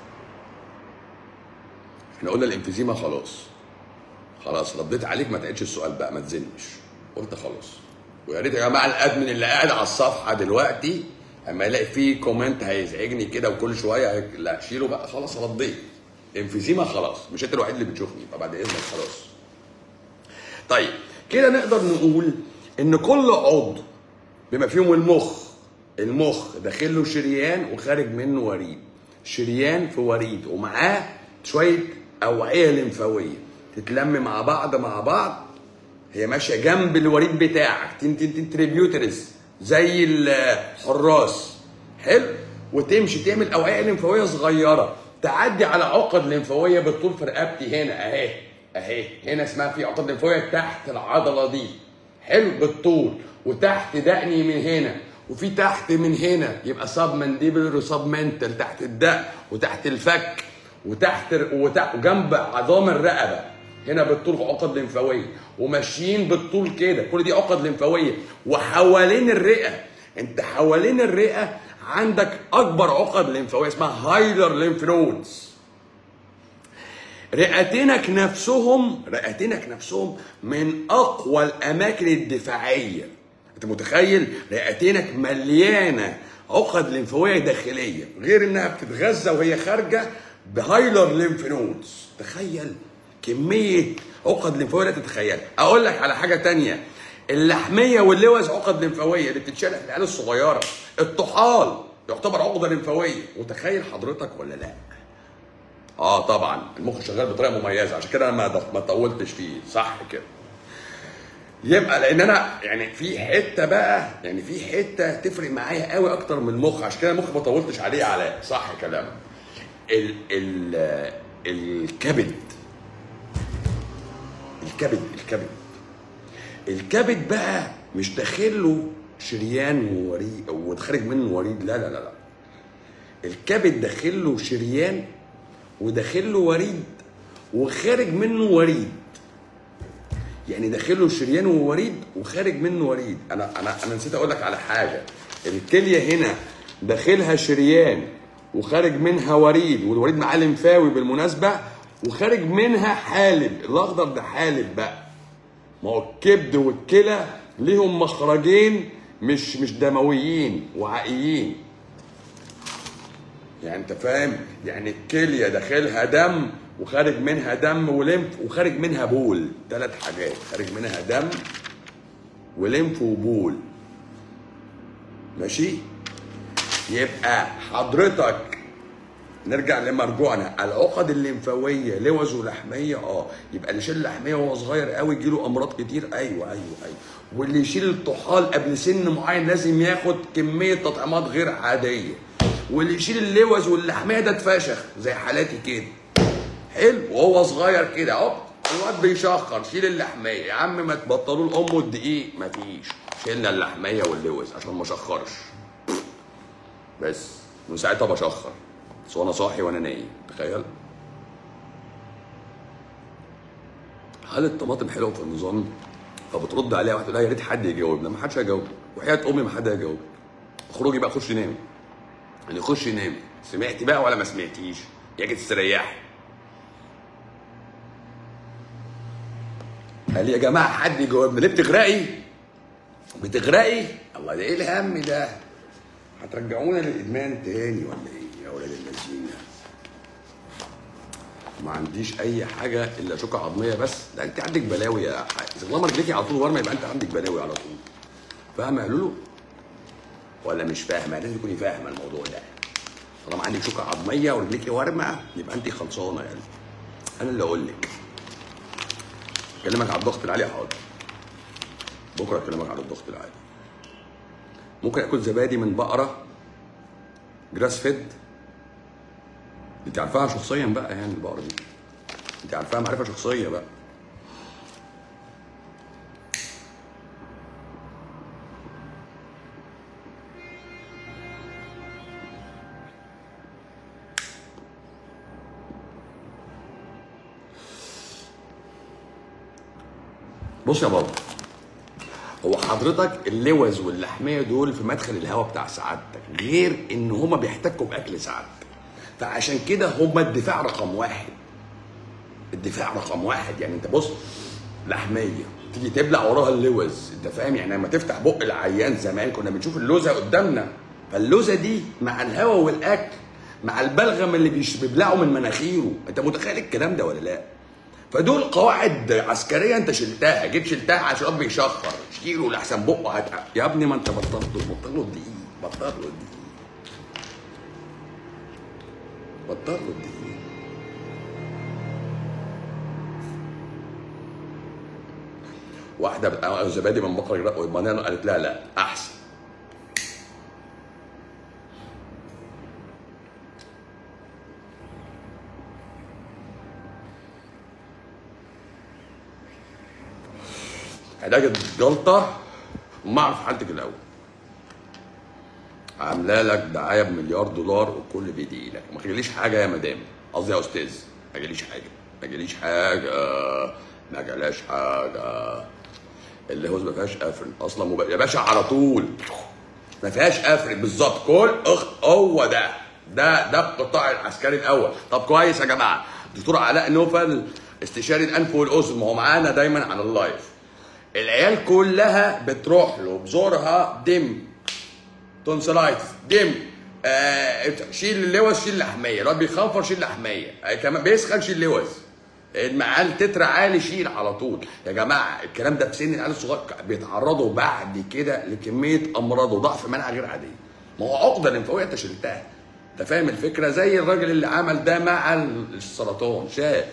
احنا قلنا الانفيزيما خلاص خلاص رديت عليك ما تعيدش السؤال بقى ما تزنش قلت خلاص ويا ريت يا جماعه الادمن اللي قاعد على الصفحه دلوقتي اما يلاقي فيه كومنت هيزعجني كده وكل شويه هي- لا شيله بقى خلاص رديت انفيزيما خلاص مش انت الوحيد اللي بتشوفني فبعد اذنك خلاص طيب كده نقدر نقول ان كل عضو بما فيهم المخ المخ داخل له شريان وخارج منه وريد شريان في وريد ومعاه شويه اوعيه لمفاويه تتلم مع بعض مع بعض هي ماشيه جنب الوريد بتاعك تن تن تن تريبيوترز زي الحراس حلو وتمشي تعمل اوعيه لمفاويه صغيره تعدي على عقد لمفاويه بالطول في رقبتي هنا اهي اهي هنا اسمها في عقد لمفاويه تحت العضله دي حلو بالطول وتحت دقني من هنا وفي تحت من هنا يبقى سب مانديبلر وسب منتال تحت الدق وتحت الفك وتحت وتحت وجنب عظام الرقبه هنا بالطول عقد لمفاويه وماشيين بالطول كده كل دي عقد لمفاويه وحوالين الرئه انت حوالين الرئه عندك اكبر عقد لمفاويه اسمها هايلر ليمف نودز رئتينك نفسهم رئتينك نفسهم من اقوى الاماكن الدفاعيه انت متخيل رئتينك مليانه عقد لمفاويه داخليه غير انها بتتغذى وهي خارجه بهايلر ليمف نودز تخيل كميه عقد لمفاويه لا تتخيل اقول لك على حاجه تانية اللحميه واللوز عقد لمفاويه اللي بتتشال في العيال الصغيره الطحال يعتبر عقده لمفاويه متخيل حضرتك ولا لا اه طبعا المخ شغال بطريقه مميزه عشان كده انا ما ما طولتش فيه صح كده يبقى لان انا يعني في حته بقى يعني في حته تفرق معايا قوي اكتر من المخ عشان كده المخ ما طولتش عليه علاء صح كلامك ال ال الكبد الكبد الكبد الكبد بقى مش داخل له شريان ووريد وخارج منه وريد لا لا لا لا الكبد داخل له شريان وداخل له وريد وخارج منه وريد يعني داخل له شريان ووريد وخارج منه وريد انا انا انا نسيت اقول لك على حاجه الكليه هنا داخلها شريان وخارج منها وريد والوريد معاه لمفاوي بالمناسبه وخارج منها حالب الاخضر ده حالب بقى ما هو الكبد والكلى ليهم مخرجين مش مش دمويين وعائيين يعني انت فاهم يعني الكليه داخلها دم وخارج منها دم ولمف وخارج منها بول ثلاث حاجات خارج منها دم ولمف وبول ماشي يبقى حضرتك نرجع لمرجوعنا العقد الليمفاويه لوز ولحميه اه يبقى اللي يشيل اللحميه وهو صغير قوي يجيله امراض كتير ايوه ايوه ايوه واللي يشيل الطحال قبل سن معين لازم ياخد كميه تطعيمات غير عاديه واللي يشيل اللوز واللحميه ده اتفشخ زي حالاتي كده حلو وهو صغير كده اهو الواد بيشخر شيل اللحميه يا عم ما تبطلوا الام والدقيق مفيش شيلنا اللحميه واللوز عشان ما اشخرش بس من ساعتها بشخر بس وانا صاحي وانا نايم تخيل هل الطماطم حلوه في النظام فبترد عليها واحده تقول لها يا ريت حد يجاوبنا ما حدش هيجاوب وحياه امي ما حد هيجاوب اخرجي بقى خشي نامي يعني خشي نامي سمعتي بقى ولا ما سمعتيش ياجي تستريحي قال لي يا جماعه حد يجاوبنا ليه بتغرقي؟ بتغرقي؟ الله ده ايه الهم ده؟ هترجعونا للادمان تاني ولا ايه يا ولاد الذين؟ ما عنديش اي حاجه الا شوكه عظميه بس ده انت عندك بلاوي يا حاج طالما رجليكي على طول ورمه يبقى انت عندك بلاوي على طول فاهمه يا لولو؟ ولا مش فاهمه؟ لازم تكوني فاهمه الموضوع ده طالما عندك شوكه عظميه ورجليكي ورمه يبقى انت خلصانه يعني انا اللي اقول لك اكلمك على الضغط العالي حاضر بكره اكلمك على الضغط العالي ممكن اكل زبادي من بقره جراس فيد انت عارفاها شخصيا بقى يعني البقره دي انت عارفاها معرفه شخصيه بقى بص يا بابا هو حضرتك اللوز واللحميه دول في مدخل الهواء بتاع سعادتك غير ان هما بيحتكوا باكل سعادتك فعشان كده هما الدفاع رقم واحد الدفاع رقم واحد يعني انت بص لحميه تيجي تبلع وراها اللوز انت فاهم يعني لما تفتح بق العيان زمان كنا بنشوف اللوزه قدامنا فاللوزه دي مع الهواء والاكل مع البلغم اللي بيش- بيبلعه من مناخيره انت متخيل الكلام ده ولا لا فدول قواعد عسكريه انت شلتها جيت شلتها عشان الواد بيشخر شيله لاحسن بقه هت... يا ابني ما انت بطلت بطل له الدقيق بطل له الدقيق بطل له الدقيق واحده بت- زبادي من بقره جراء وبنانا قالت لها لا احسن علاج الجلطه وما اعرف حالتك الاول عامله لك دعايه بمليار دولار والكل بيدعي لك ما جاليش حاجه يا مدام قصدي يا استاذ ما جاليش حاجه ما جاليش حاجه ما جالاش حاجه اللي هو ما فيهاش قفل اصلا مب... يا باشا على طول ما فيهاش قفل بالظبط كل اخ هو ده ده ده القطاع العسكري الاول طب كويس يا جماعه دكتور علاء نوفل استشاري الانف والاذن ما هو معانا دايما على اللايف العيال كلها بتروح له بزورها دم تونسلايتس دم آه شيل اللوز شيل لحميه الواد بيخنفر شيل لحميه آه كمان بيسخن شيل لوز المعال تتر عالي شيل على طول يا جماعه الكلام ده في سن العيال الصغير بيتعرضوا بعد كده لكميه امراض وضعف مناعه غير عاديه ما هو عقده لمفاويه انت شلتها انت فاهم الفكره زي الراجل اللي عمل ده مع السرطان شاف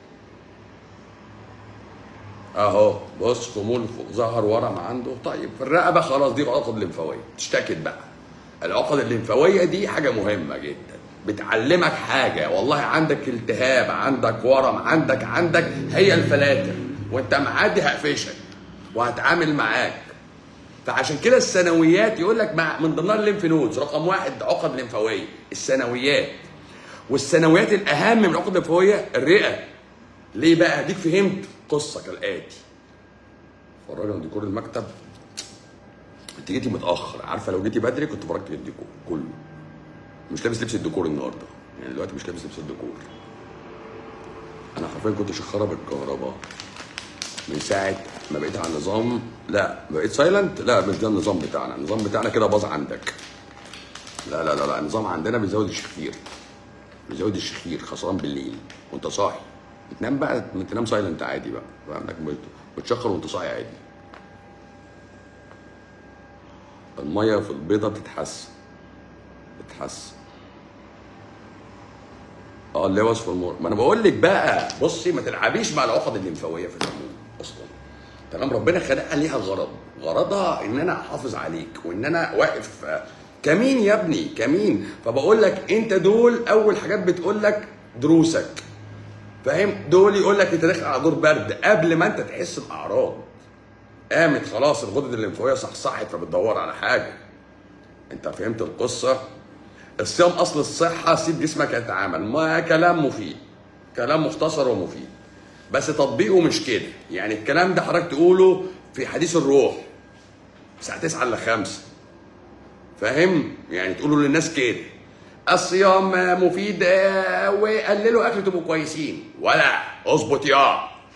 اهو بص خمول ظهر ورم عنده طيب في الرقبه خلاص دي عقد لمفاويه اشتكت بقى العقد الليمفاويه دي حاجه مهمه جدا بتعلمك حاجه والله عندك التهاب عندك ورم عندك عندك هي الفلاتر وانت معدي هقفشك وهتعامل معاك فعشان كده الثانويات يقول لك مع من ضمنها الليمف نودز رقم واحد عقد لمفاويه الثانويات والثانويات الاهم من العقد الليمفاويه الرئه ليه بقى؟ اديك فهمت قصه كالاتي فرجنا ديكور المكتب انت جيتي متاخر عارفه لو جيتي بدري كنت فرجت الديكور كله مش لابس لبس الديكور النهارده يعني دلوقتي مش لابس لبس الديكور انا حرفيا كنت شخره بالكهرباء من ساعه ما بقيت على النظام لا بقيت سايلنت لا مش ده النظام بتاعنا النظام بتاعنا كده باظ عندك لا لا لا لا النظام عندنا بيزود الشخير بيزود الشخير خسران بالليل وانت صاحي تنام بقى تنام سايلنت عادي بقى فاهمك بتشخر وانت صاحي عادي الميه في البيضه بتتحسن بتتحسن اه اللوز في المور ما انا بقول لك بقى بصي ما تلعبيش مع العقد الليمفاويه في العموم اصلا تمام ربنا خلقها ليها غرض غرضها ان انا احافظ عليك وان انا واقف كمين يا ابني كمين فبقول لك انت دول اول حاجات بتقول لك دروسك فاهم دول يقول لك انت داخل على دور برد قبل ما انت تحس باعراض قامت خلاص الغدد الليمفاويه صحصحت فبتدور على حاجه انت فهمت القصه الصيام اصل الصحه سيب جسمك يتعامل ما كلام مفيد كلام مختصر ومفيد بس تطبيقه مش كده يعني الكلام ده حضرتك تقوله في حديث الروح الساعه 9 ل 5 فاهم يعني تقوله للناس كده الصيام مفيد وقللوا اكل تبقوا كويسين ولا اظبط يا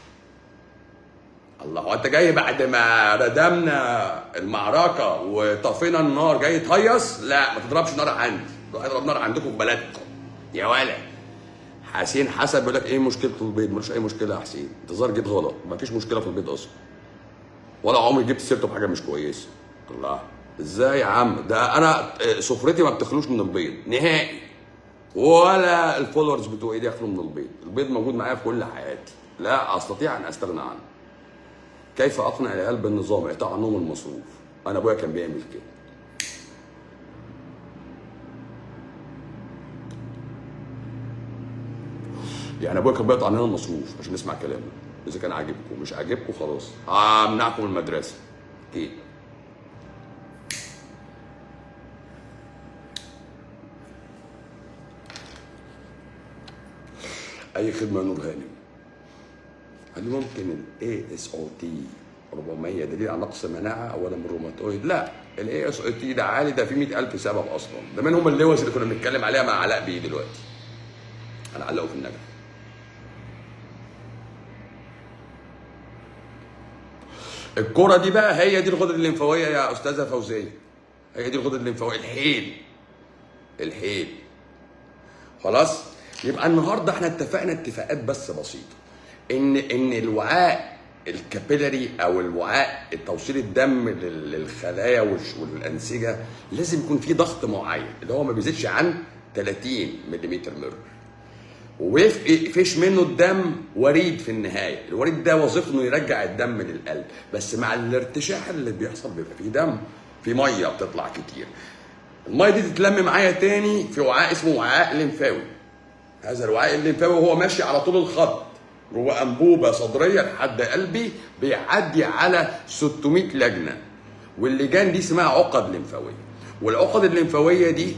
الله هو انت جاي بعد ما ردمنا المعركه وطفينا النار جاي تهيص لا ما تضربش نار عندي روح اضرب نار عندكم في بلدكم يا ولا حسين حسن بيقول لك ايه مشكله البيض ملوش اي مشكله يا حسين انتظار جيت غلط ما فيش مشكله في البيض اصلا ولا عمري جبت سيرته بحاجه مش كويسه الله ازاي يا عم ده انا سفرتي ما بتخلوش من البيض نهائي ولا الفولورز بتوعي دي يخلوا من البيض البيض موجود معايا في كل حياتي لا استطيع ان استغنى عنه كيف اقنع العيال بالنظام اعطاء عنهم المصروف انا ابويا كان بيعمل كده يعني ابويا كان بيقطع عننا المصروف عشان نسمع كلامه اذا كان عاجبكم مش عاجبكم خلاص همنعكم من المدرسه اكيد اي خدمه نور هانم هل ممكن الاي اس او تي 400 دليل على نقص مناعه اولا من الروماتويد؟ لا الاي اس او تي ده عالي ده في 100000 سبب اصلا ده منهم اللوز اللي كنا بنتكلم عليها مع علاء بيه دلوقتي هنعلقه في النجف الكرة دي بقى هي دي الغدد الليمفاوية يا أستاذة فوزية هي دي الغدد الليمفاوية الحيل الحيل خلاص يبقى النهارده احنا اتفقنا اتفاقات بس بسيطة ان ان الوعاء الكابيلاري او الوعاء توصيل الدم لل- للخلايا والش- والانسجه لازم يكون في ضغط معين اللي هو ما بيزيدش عن 30 ملم ميركوري ويفقش منه الدم وريد في النهايه الوريد ده وظيفته انه يرجع الدم للقلب بس مع الارتشاح اللي بيحصل بيبقى فيه دم في ميه بتطلع كتير الميه دي تتلم معايا تاني في وعاء اسمه وعاء لمفاوي هذا الوعاء الليمفاوي وهو ماشي على طول الخط جوه انبوبه صدريه لحد قلبي بيعدي على 600 لجنه واللجان دي اسمها عقد لمفاويه والعقد الليمفاويه دي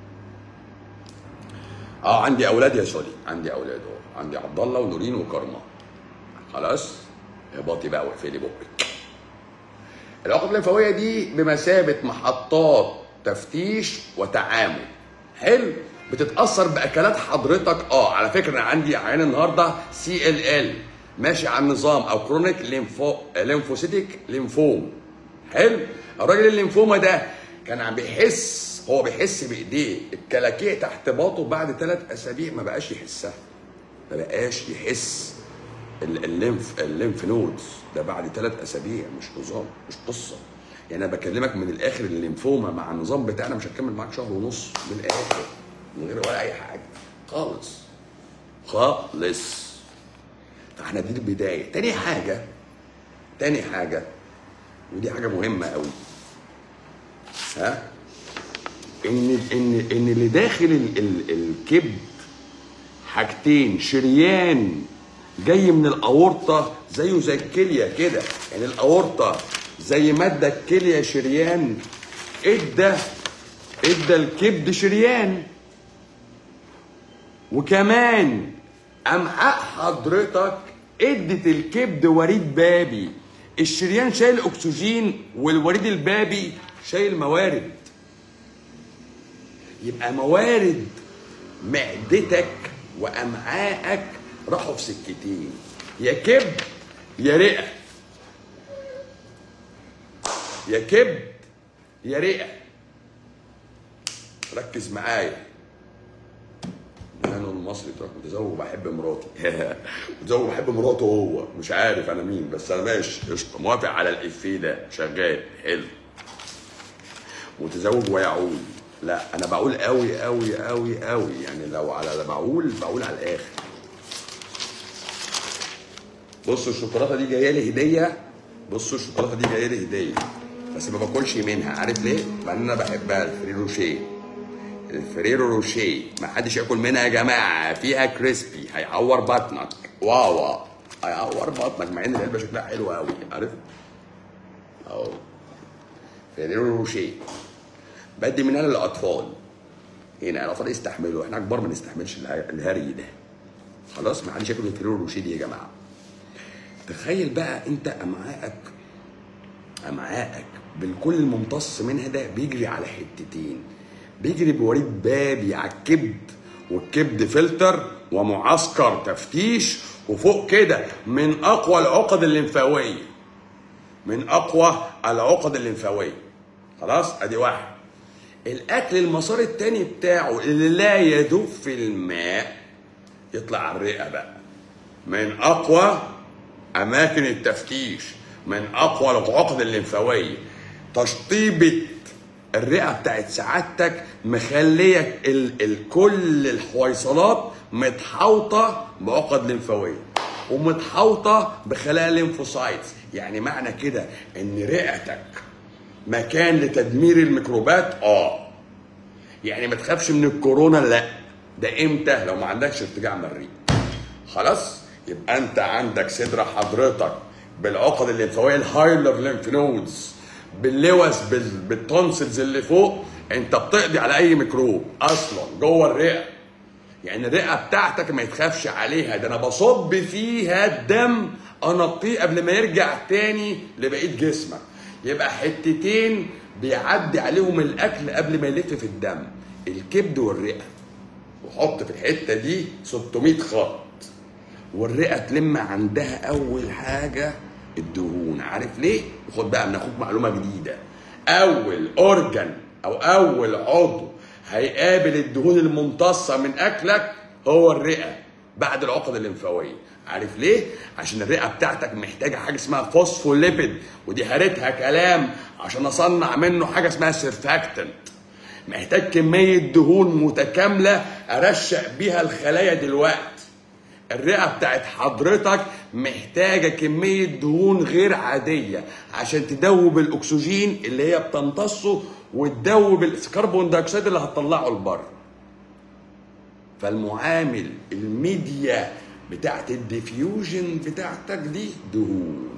اه عندي اولاد يا سولي عندي اولاد اه عندي عبد الله ونورين وكرمه خلاص اهبطي بقى واقفلي بقك العقد الليمفاويه دي بمثابه محطات تفتيش وتعامل حلو بتتاثر باكلات حضرتك اه على فكره انا عندي عيان النهارده سي ال ال ماشي على النظام او كرونيك ليمفو ليمفوسيتيك ليمفوم حلو الراجل الليمفوما ده كان عم بيحس هو بيحس بايديه الكلاكيع تحت باطه بعد ثلاث اسابيع ما بقاش يحسها ما بقاش يحس ال- الليمف الليمف نودز ده بعد ثلاث اسابيع مش نظام مش قصه يعني انا بكلمك من الاخر الليمفوما مع النظام بتاعنا مش هتكمل معاك شهر ونص من الاخر من غير ولا اي حاجه خالص خالص فاحنا دي البدايه تاني حاجه تاني حاجه ودي حاجه مهمه قوي ها ان ان ان اللي داخل ال ال الكبد حاجتين شريان جاي من الاورطه زيه زي الكليه كده يعني الاورطه زي ماده الكليه شريان ادى ادى الكبد شريان وكمان امعاء حضرتك ادت الكبد وريد بابي الشريان شايل اكسجين والوريد البابي شايل موارد يبقى موارد معدتك وامعائك راحوا في سكتين يا كبد يا رئه يا كبد يا رئه ركز معايا انا المصري تروح متزوج وبحب مراتي متزوج وبحب مراته هو مش عارف انا مين بس انا ماشي قشطه موافق على الافيه ده شغال حلو متزوج ويعول لا انا بقول قوي قوي قوي قوي يعني لو على بقول بقول على الاخر بصوا الشوكولاته دي جايه لي هديه بصوا الشوكولاته دي جايه لي هديه بس ما باكلش منها عارف ليه؟ لان انا بحبها الفريرو روشيه الفريرو روشيه ما حدش ياكل منها يا جماعه فيها كريسبي هيعور بطنك واوا هيعور بطنك مع ان العلبه شكلها حلو قوي عارف؟ اهو فريرو روشيه بدي منها للاطفال هنا الاطفال يستحملوا احنا كبار ما نستحملش الها- الهري ده خلاص ما حدش ياكل الفريرو روشيه دي يا جماعه تخيل بقى انت امعائك امعائك بالكل الممتص منها ده بيجري على حتتين بيجري بوريد بابي على الكبد والكبد فلتر ومعسكر تفتيش وفوق كده من اقوى العقد الليمفاويه من اقوى العقد الليمفاويه خلاص ادي واحد الاكل المسار التاني بتاعه اللي لا يذوب في الماء يطلع على الرئه بقى من اقوى اماكن التفتيش من اقوى العقد الليمفاويه تشطيبه الرئه بتاعت سعادتك مخليه ال ال كل الحويصلات متحوطه بعقد ليمفاويه ومتحوطه بخلايا ليمفوسايتس يعني معنى كده ان رئتك مكان لتدمير الميكروبات اه يعني ما تخافش من الكورونا لا ده امتى لو ما عندكش ارتجاع مريء خلاص يبقى انت عندك صدر حضرتك بالعقد الليمفاويه الهايلر ليمف نودز باللوز بال- بالتونسلز اللي فوق انت بتقضي على اي ميكروب اصلا جوه الرئه يعني الرئه بتاعتك ما يتخافش عليها ده انا بصب فيها الدم انقيه قبل ما يرجع تاني لبقيه جسمك يبقى حتتين بيعدي عليهم الاكل قبل ما يلف في الدم الكبد والرئه وحط في الحته دي 600 خط والرئه تلم عندها اول حاجه الدهون عارف ليه خد بقى من اخوك معلومه جديده اول اورجن او اول عضو هيقابل الدهون الممتصه من اكلك هو الرئه بعد العقد الليمفاويه عارف ليه عشان الرئه بتاعتك محتاجه حاجه اسمها فوسفوليبيد ودي هرتها كلام عشان اصنع منه حاجه اسمها سيرفاكتنت محتاج كميه دهون متكامله ارشق بيها الخلايا دلوقتي الرئه بتاعت حضرتك محتاجه كميه دهون غير عاديه عشان تدوب الاكسجين اللي هي بتمتصه وتدوب الكربون دايوكسيد اللي هتطلعه لبره فالمعامل الميديا بتاعت الديفيوجن بتاعتك دي دهون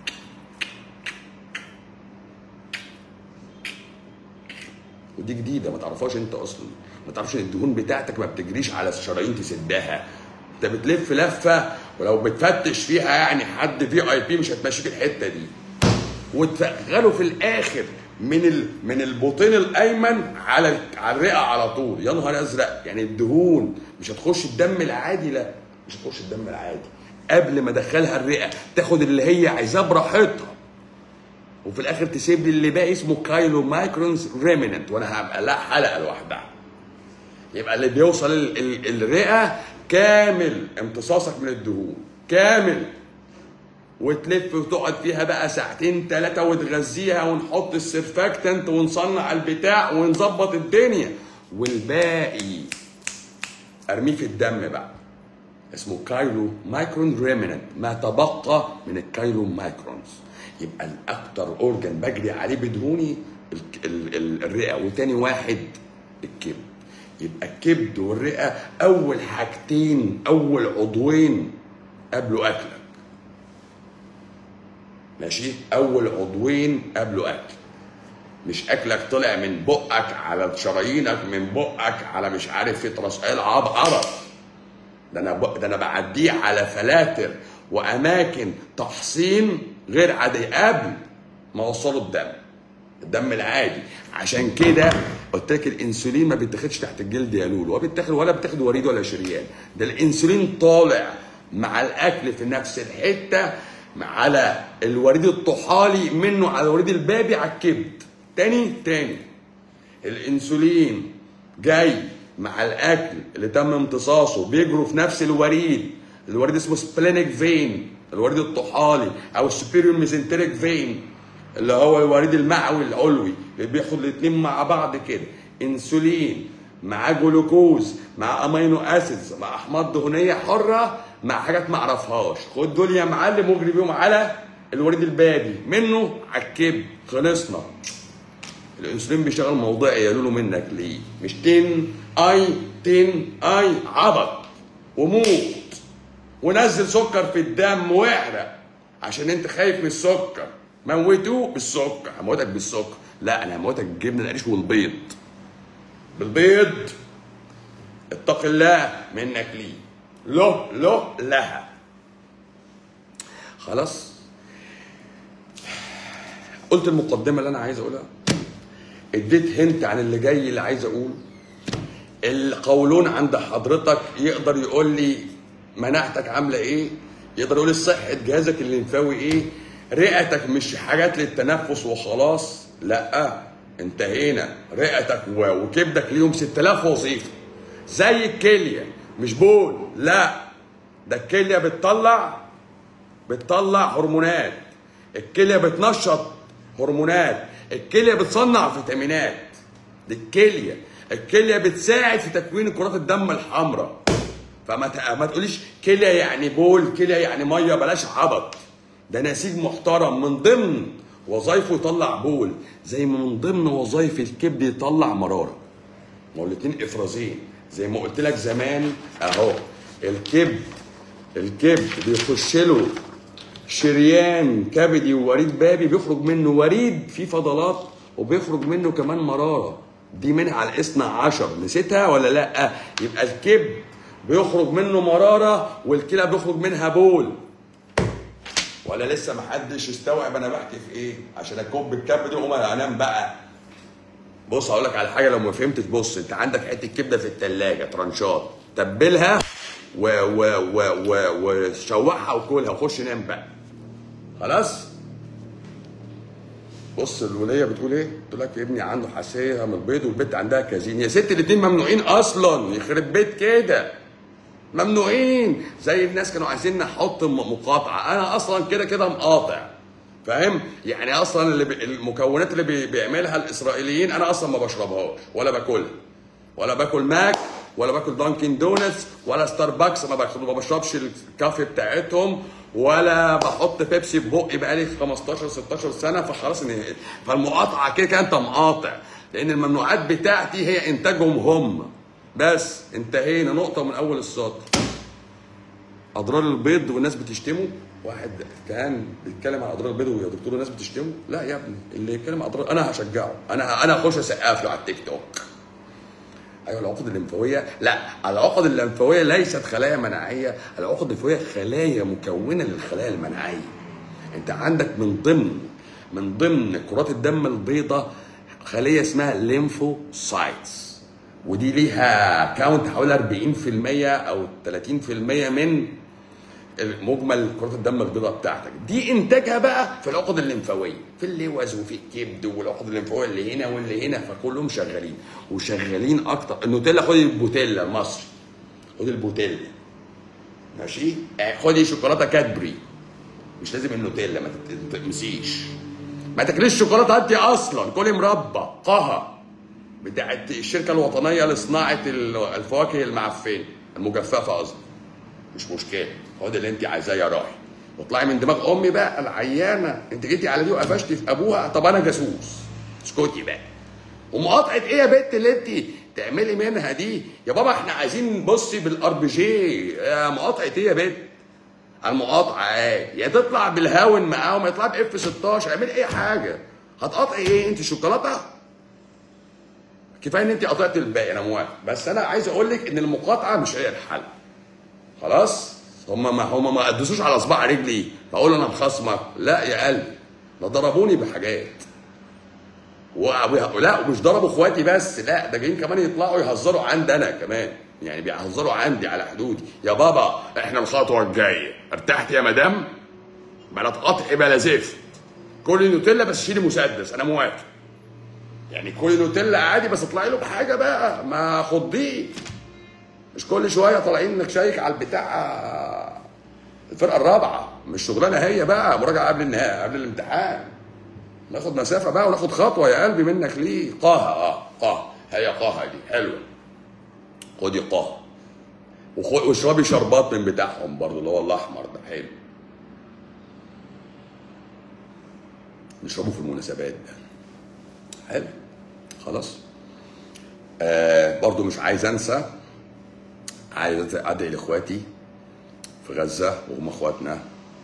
ودي جديده ما تعرفهاش انت اصلا ما تعرفش ان الدهون بتاعتك ما بتجريش على الشرايين تسدها انت بتلف لفه ولو بتفتش فيها يعني حد في اي بي مش هتمشيك الحته دي وتشغله في الاخر من ال... من البطين الايمن على على الرئه على طول يا نهار ازرق يعني الدهون مش هتخش الدم العادي لا مش هتخش الدم العادي قبل ما ادخلها الرئه تاخد اللي هي عايزاه براحتها وفي الاخر تسيب لي اللي باقي اسمه كايلو مايكرونز ريميننت وانا هبقى لها حلقه لوحدها يبقى اللي بيوصل ال... ال... الرئه كامل امتصاصك من الدهون كامل وتلف وتقعد فيها بقى ساعتين ثلاثة وتغذيها ونحط السرفاكتنت ونصنع البتاع ونظبط الدنيا والباقي ارميه في الدم بقى اسمه كايلو مايكرون ريميننت ما تبقى من الكايلو مايكرونز يبقى الاكتر اورجن بجري عليه بدهوني ال- ال- ال- الرئه وتاني واحد الكبد يبقى الكبد والرئه اول حاجتين اول عضوين قبلوا اكلك ماشي اول عضوين قبلوا اكل مش اكلك طلع من بقك على شرايينك من بقك على مش عارف في ترسائل عب عرف ده انا ب... ده انا بعديه على فلاتر واماكن تحصين غير عادي قبل ما اوصله الدم الدم العادي عشان كده قلت لك الانسولين ما بيتاخدش تحت الجلد يا لولو ولا بيتاخد ولا بتاخد وريد ولا شريان ده الانسولين طالع مع الاكل في نفس الحته على الوريد الطحالي منه على الوريد البابي على الكبد تاني تاني الانسولين جاي مع الاكل اللي تم امتصاصه بيجروا في نفس الوريد الوريد اسمه سبلينيك فين الوريد الطحالي او السوبيريور ميزنتريك فين اللي هو الوريد المعوي العلوي اللي بياخد الاثنين مع بعض كده انسولين مع جلوكوز مع امينو اسيدز مع احماض دهنيه حره مع حاجات ما اعرفهاش خد دول يا معلم واجري بيهم على الوريد البابي منه على الكبد خلصنا الانسولين بيشتغل موضعي يقولوا له منك ليه مش تن اي تن اي عبط وموت ونزل سكر في الدم واحرق عشان انت خايف من السكر موتوه بالسكر هموتك بالسكر لا انا هموتك بالجبنه القريش والبيض بالبيض اتق الله منك ليه له له لها خلاص قلت المقدمه اللي انا عايز اقولها اديت هنت عن اللي جاي اللي عايز اقوله القولون عند حضرتك يقدر يقول لي مناعتك عامله ايه يقدر يقول لي صحه جهازك الليمفاوي ايه رئتك مش حاجات للتنفس وخلاص لا انتهينا رئتك و- وكبدك ليهم 6000 وظيفه زي الكليه مش بول لا ده الكليه بتطلع بتطلع هرمونات الكليه بتنشط هرمونات الكليه بتصنع فيتامينات دي الكليه الكليه بتساعد في تكوين كرات الدم الحمراء فما ت- ما تقوليش كليه يعني بول كليه يعني ميه بلاش عبط ده نسيج محترم من ضمن وظايفه يطلع بول زي ما من ضمن وظايف الكبد يطلع مراره ما هو الاتنين افرازين زي ما قلت لك زمان اهو الكبد الكبد بيخش له شريان كبدي ووريد بابي بيخرج منه وريد فيه فضلات وبيخرج منه كمان مراره دي منها على الاثنى عشر نسيتها ولا لا يبقى الكبد بيخرج منه مراره والكلى بيخرج منها بول ولا لسه محدش استوعب انا بحكي في ايه عشان اكب الكبد واقوم انام بقى بص هقول لك على حاجه لو ما فهمتش بص انت عندك حته كبده في الثلاجه ترانشات تبلها و و و و وشوحها وكلها وخش نام بقى خلاص بص الوليه بتقول ايه؟ بتقول لك ابني عنده حساسيه من البيض والبنت عندها كازين يا ست الاتنين ممنوعين اصلا يخرب بيت كده ممنوعين زي الناس كانوا عايزين نحط م- مقاطعه انا اصلا كده كده مقاطع فاهم يعني اصلا اللي بي المكونات اللي بي بيعملها الاسرائيليين انا اصلا ما بشربهاش ولا باكلها ولا باكل ماك ولا باكل دانكن دونتس ولا ستاربكس ما بشرب- ما بشربش الكافي بتاعتهم ولا بحط بيبسي في بقي بقالي 15 16 سنه فخلاص ان فالمقاطعه كده كده انت مقاطع لان الممنوعات بتاعتي هي انتاجهم هم بس انتهينا نقطه من اول السطر اضرار البيض والناس بتشتمه واحد كان بيتكلم عن اضرار البيض ويا دكتور الناس بتشتمه لا يا ابني اللي يتكلم عن اضرار انا هشجعه انا انا اخش اسقف له على التيك توك ايوه العقد الليمفاويه لا العقد الليمفاويه ليست خلايا مناعيه العقد الليمفاويه خلايا مكونه للخلايا المناعيه انت عندك من ضمن من ضمن كرات الدم البيضاء خليه اسمها ليمفوسايتس ودي ليها كاونت حوالي 40% او 30% من مجمل كرات الدم البيضاء بتاعتك دي انتاجها بقى في العقد الليمفاويه في اللوز وفي الكبد والعقد الليمفاويه اللي هنا واللي هنا فكلهم شغالين وشغالين اكتر النوتيلا خدي البوتيلا المصري خدي البوتيلا ماشي آه، خدي شوكولاته كادبري مش لازم النوتيلا ما تت- تمسيش ما تاكليش شوكولاته انت اصلا كلي مربى قها بتاعت الشركه الوطنيه لصناعه ال- الفواكه المعفنه المجففه قصدي مش مشكله خد اللي انت عايزاه يا راحي واطلعي من دماغ امي بقى العيانه انت جيتي على دي وقفشتي في ابوها طب انا جاسوس اسكتي بقى ومقاطعه ايه يا بنت اللي انت تعملي منها دي يا بابا احنا عايزين نبصي بالار بي جي يا مقاطعه ايه يا بنت المقاطعه ايه يا تطلع بالهاون معاهم يا تطلع باف 16 اعملي اي حاجه هتقاطعي ايه انت شوكولاته كفايه ان انت قطعت الباقي انا موافق بس انا عايز اقول لك ان المقاطعه مش هي الحل خلاص هم ما هم ما قدسوش على صباع رجلي فاقول انا مخصمك لا يا قلبي ده ضربوني بحاجات و... و- لا ومش ضربوا اخواتي بس لا ده جايين كمان يطلعوا يهزروا عندي انا كمان يعني بيهزروا عندي على حدودي يا بابا احنا الخطوه الجايه ارتحت يا مدام بلا تقطع بلا زفت كل نوتيلا بس شيلي مسدس انا موافق يعني كل نوتيلا عادي بس اطلعي له بحاجه بقى ما خضيه مش كل شويه طالعين نشيك على البتاع الفرقه الرابعه مش شغلانه هي بقى مراجعه قبل النهائي قبل الامتحان ناخد مسافه بقى وناخد خطوه يا قلبي منك ليه قاها اه قاها هي قاها دي حلوه خدي قاها وخ- واشربي شربات من بتاعهم برضو اللي هو الاحمر ده حلو نشربه في المناسبات ده حلو خلاص آه برضو مش عايز انسى عايز ادعي لاخواتي في غزه وهم اخواتنا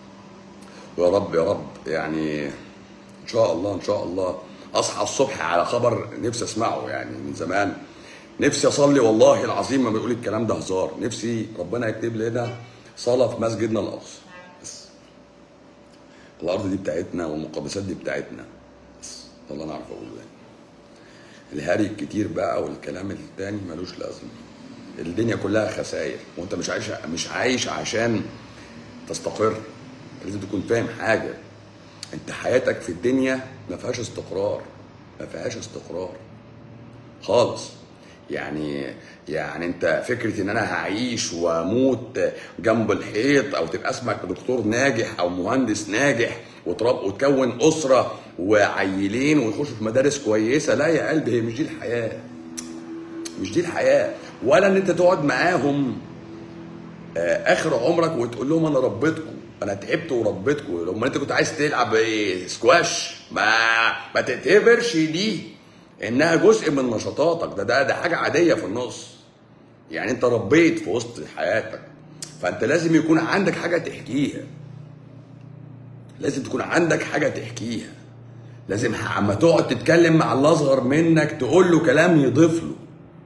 ويا رب يا رب يعني ان شاء الله ان شاء الله اصحى الصبح على خبر نفسي اسمعه يعني من زمان نفسي اصلي والله العظيم ما بيقول الكلام ده هزار نفسي ربنا يكتب لنا صلاه في مسجدنا الاقصى بس الارض دي بتاعتنا والمقدسات دي بتاعتنا بس ده اللي انا اعرف اقوله يعني الهري الكتير بقى والكلام التاني ملوش لازمه الدنيا كلها خسائر وانت مش عايش مش عايش عشان تستقر لازم تكون فاهم حاجه انت حياتك في الدنيا ما فيهاش استقرار ما فيهاش استقرار خالص يعني يعني انت فكره ان انا هعيش واموت جنب الحيط او تبقى اسمك دكتور ناجح او مهندس ناجح وترب وتكون اسره وعيلين ويخشوا في مدارس كويسه لا يا قلبي هي مش دي الحياه مش دي الحياه ولا ان انت تقعد معاهم آه، اخر عمرك وتقول لهم انا ربيتكم انا تعبت وربيتكم لما انت كنت عايز تلعب إيه، سكواش ما ما تعتبرش دي انها جزء من نشاطاتك ده ده ده حاجه عاديه في النص يعني انت ربيت في وسط حياتك فانت لازم يكون عندك حاجه تحكيها لازم تكون عندك حاجه تحكيها لازم اما تقعد تتكلم مع اللي اصغر منك تقول له كلام يضيف له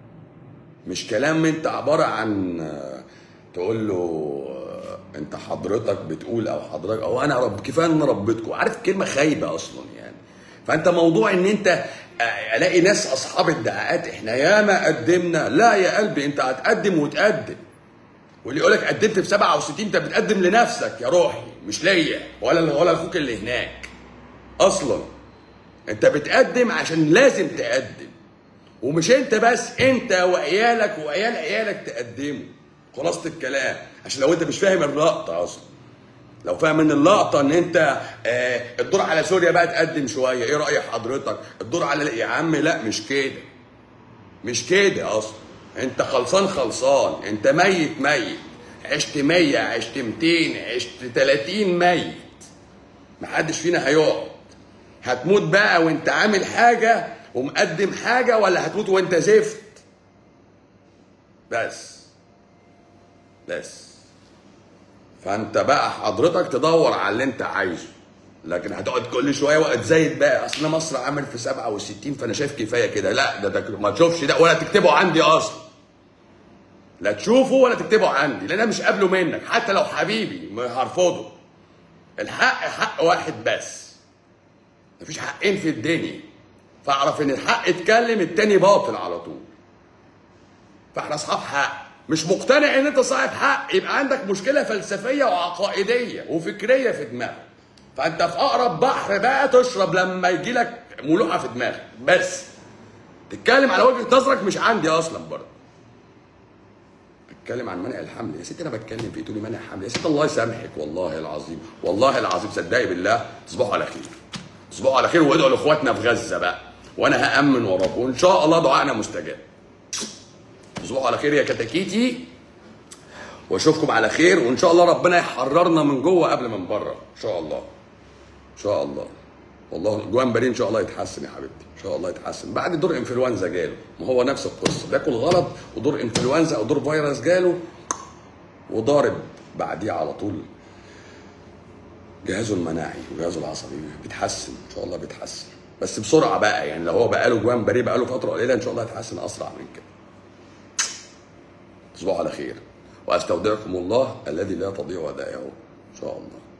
مش كلام انت عباره عن آه، تقول له آه، انت حضرتك بتقول او حضرتك او انا رب كفايه ان انا ربيتكم عارف كلمه خايبه اصلا يعني فانت موضوع ان انت آه، الاقي ناس اصحاب ادعاءات احنا ياما قدمنا لا يا قلبي انت هتقدم وتقدم واللي يقول لك قدمت في 67 انت بتقدم لنفسك يا روحي مش ليا ولا ولا اخوك اللي هناك اصلا انت بتقدم عشان لازم تقدم ومش انت بس انت وعيالك وعيال عيالك تقدموا خلاصة الكلام عشان لو انت مش فاهم اللقطة اصلا لو فاهم ان اللقطة ان انت آه الدور على سوريا بقى تقدم شوية ايه رأي حضرتك الدور على يا عم لا مش كده مش كده اصلا انت خلصان خلصان انت ميت ميت عشت مية عشت 200 عشت 30 ميت محدش فينا هيقعد هتموت بقى وانت عامل حاجة ومقدم حاجة ولا هتموت وانت زفت بس بس فانت بقى حضرتك تدور على اللي انت عايزه لكن هتقعد كل شويه وقت زايد بقى اصل مصر عامل في 67 فانا شايف كفايه كده لا ده, ده ما تشوفش ده ولا تكتبه عندي اصلا لا تشوفه ولا تكتبه عندي لان انا مش قابله منك حتى لو حبيبي ما هرفضه الحق حق واحد بس مفيش حقين في الدنيا فاعرف ان الحق اتكلم التاني باطل على طول فاحنا اصحاب حق مش مقتنع ان انت صاحب حق يبقى عندك مشكله فلسفيه وعقائديه وفكريه في دماغك فانت في اقرب بحر بقى تشرب لما يجي لك ملوحه في دماغك بس تتكلم على وجهه نظرك مش عندي اصلا برضه اتكلم عن منع الحمل يا ستي انا بتكلم في إيه؟ تقولي منع الحمل يا ستي الله يسامحك والله العظيم والله العظيم صدقي بالله تصبحوا على خير تصبحوا على خير وادعوا لاخواتنا في غزه بقى وانا هامن وراكم وان شاء الله دعائنا مستجاب تصبحوا على خير يا كتاكيتي واشوفكم على خير وان شاء الله ربنا يحررنا من جوه قبل من بره ان شاء الله ان شاء الله والله جوان بري ان شاء الله يتحسن يا حبيبتي ان شاء الله يتحسن بعد دور انفلونزا جاله ما هو نفس القصه بياكل غلط ودور انفلونزا او دور فيروس جاله وضارب بعديه على طول جهازه المناعي وجهازه العصبي بيتحسن ان شاء الله بيتحسن بس بسرعه بقى يعني لو هو بقاله جوان بري بقاله فتره قليله ان شاء الله يتحسن اسرع من كده تصبحوا على خير واستودعكم الله الذي لا تضيع ودائعه ان شاء الله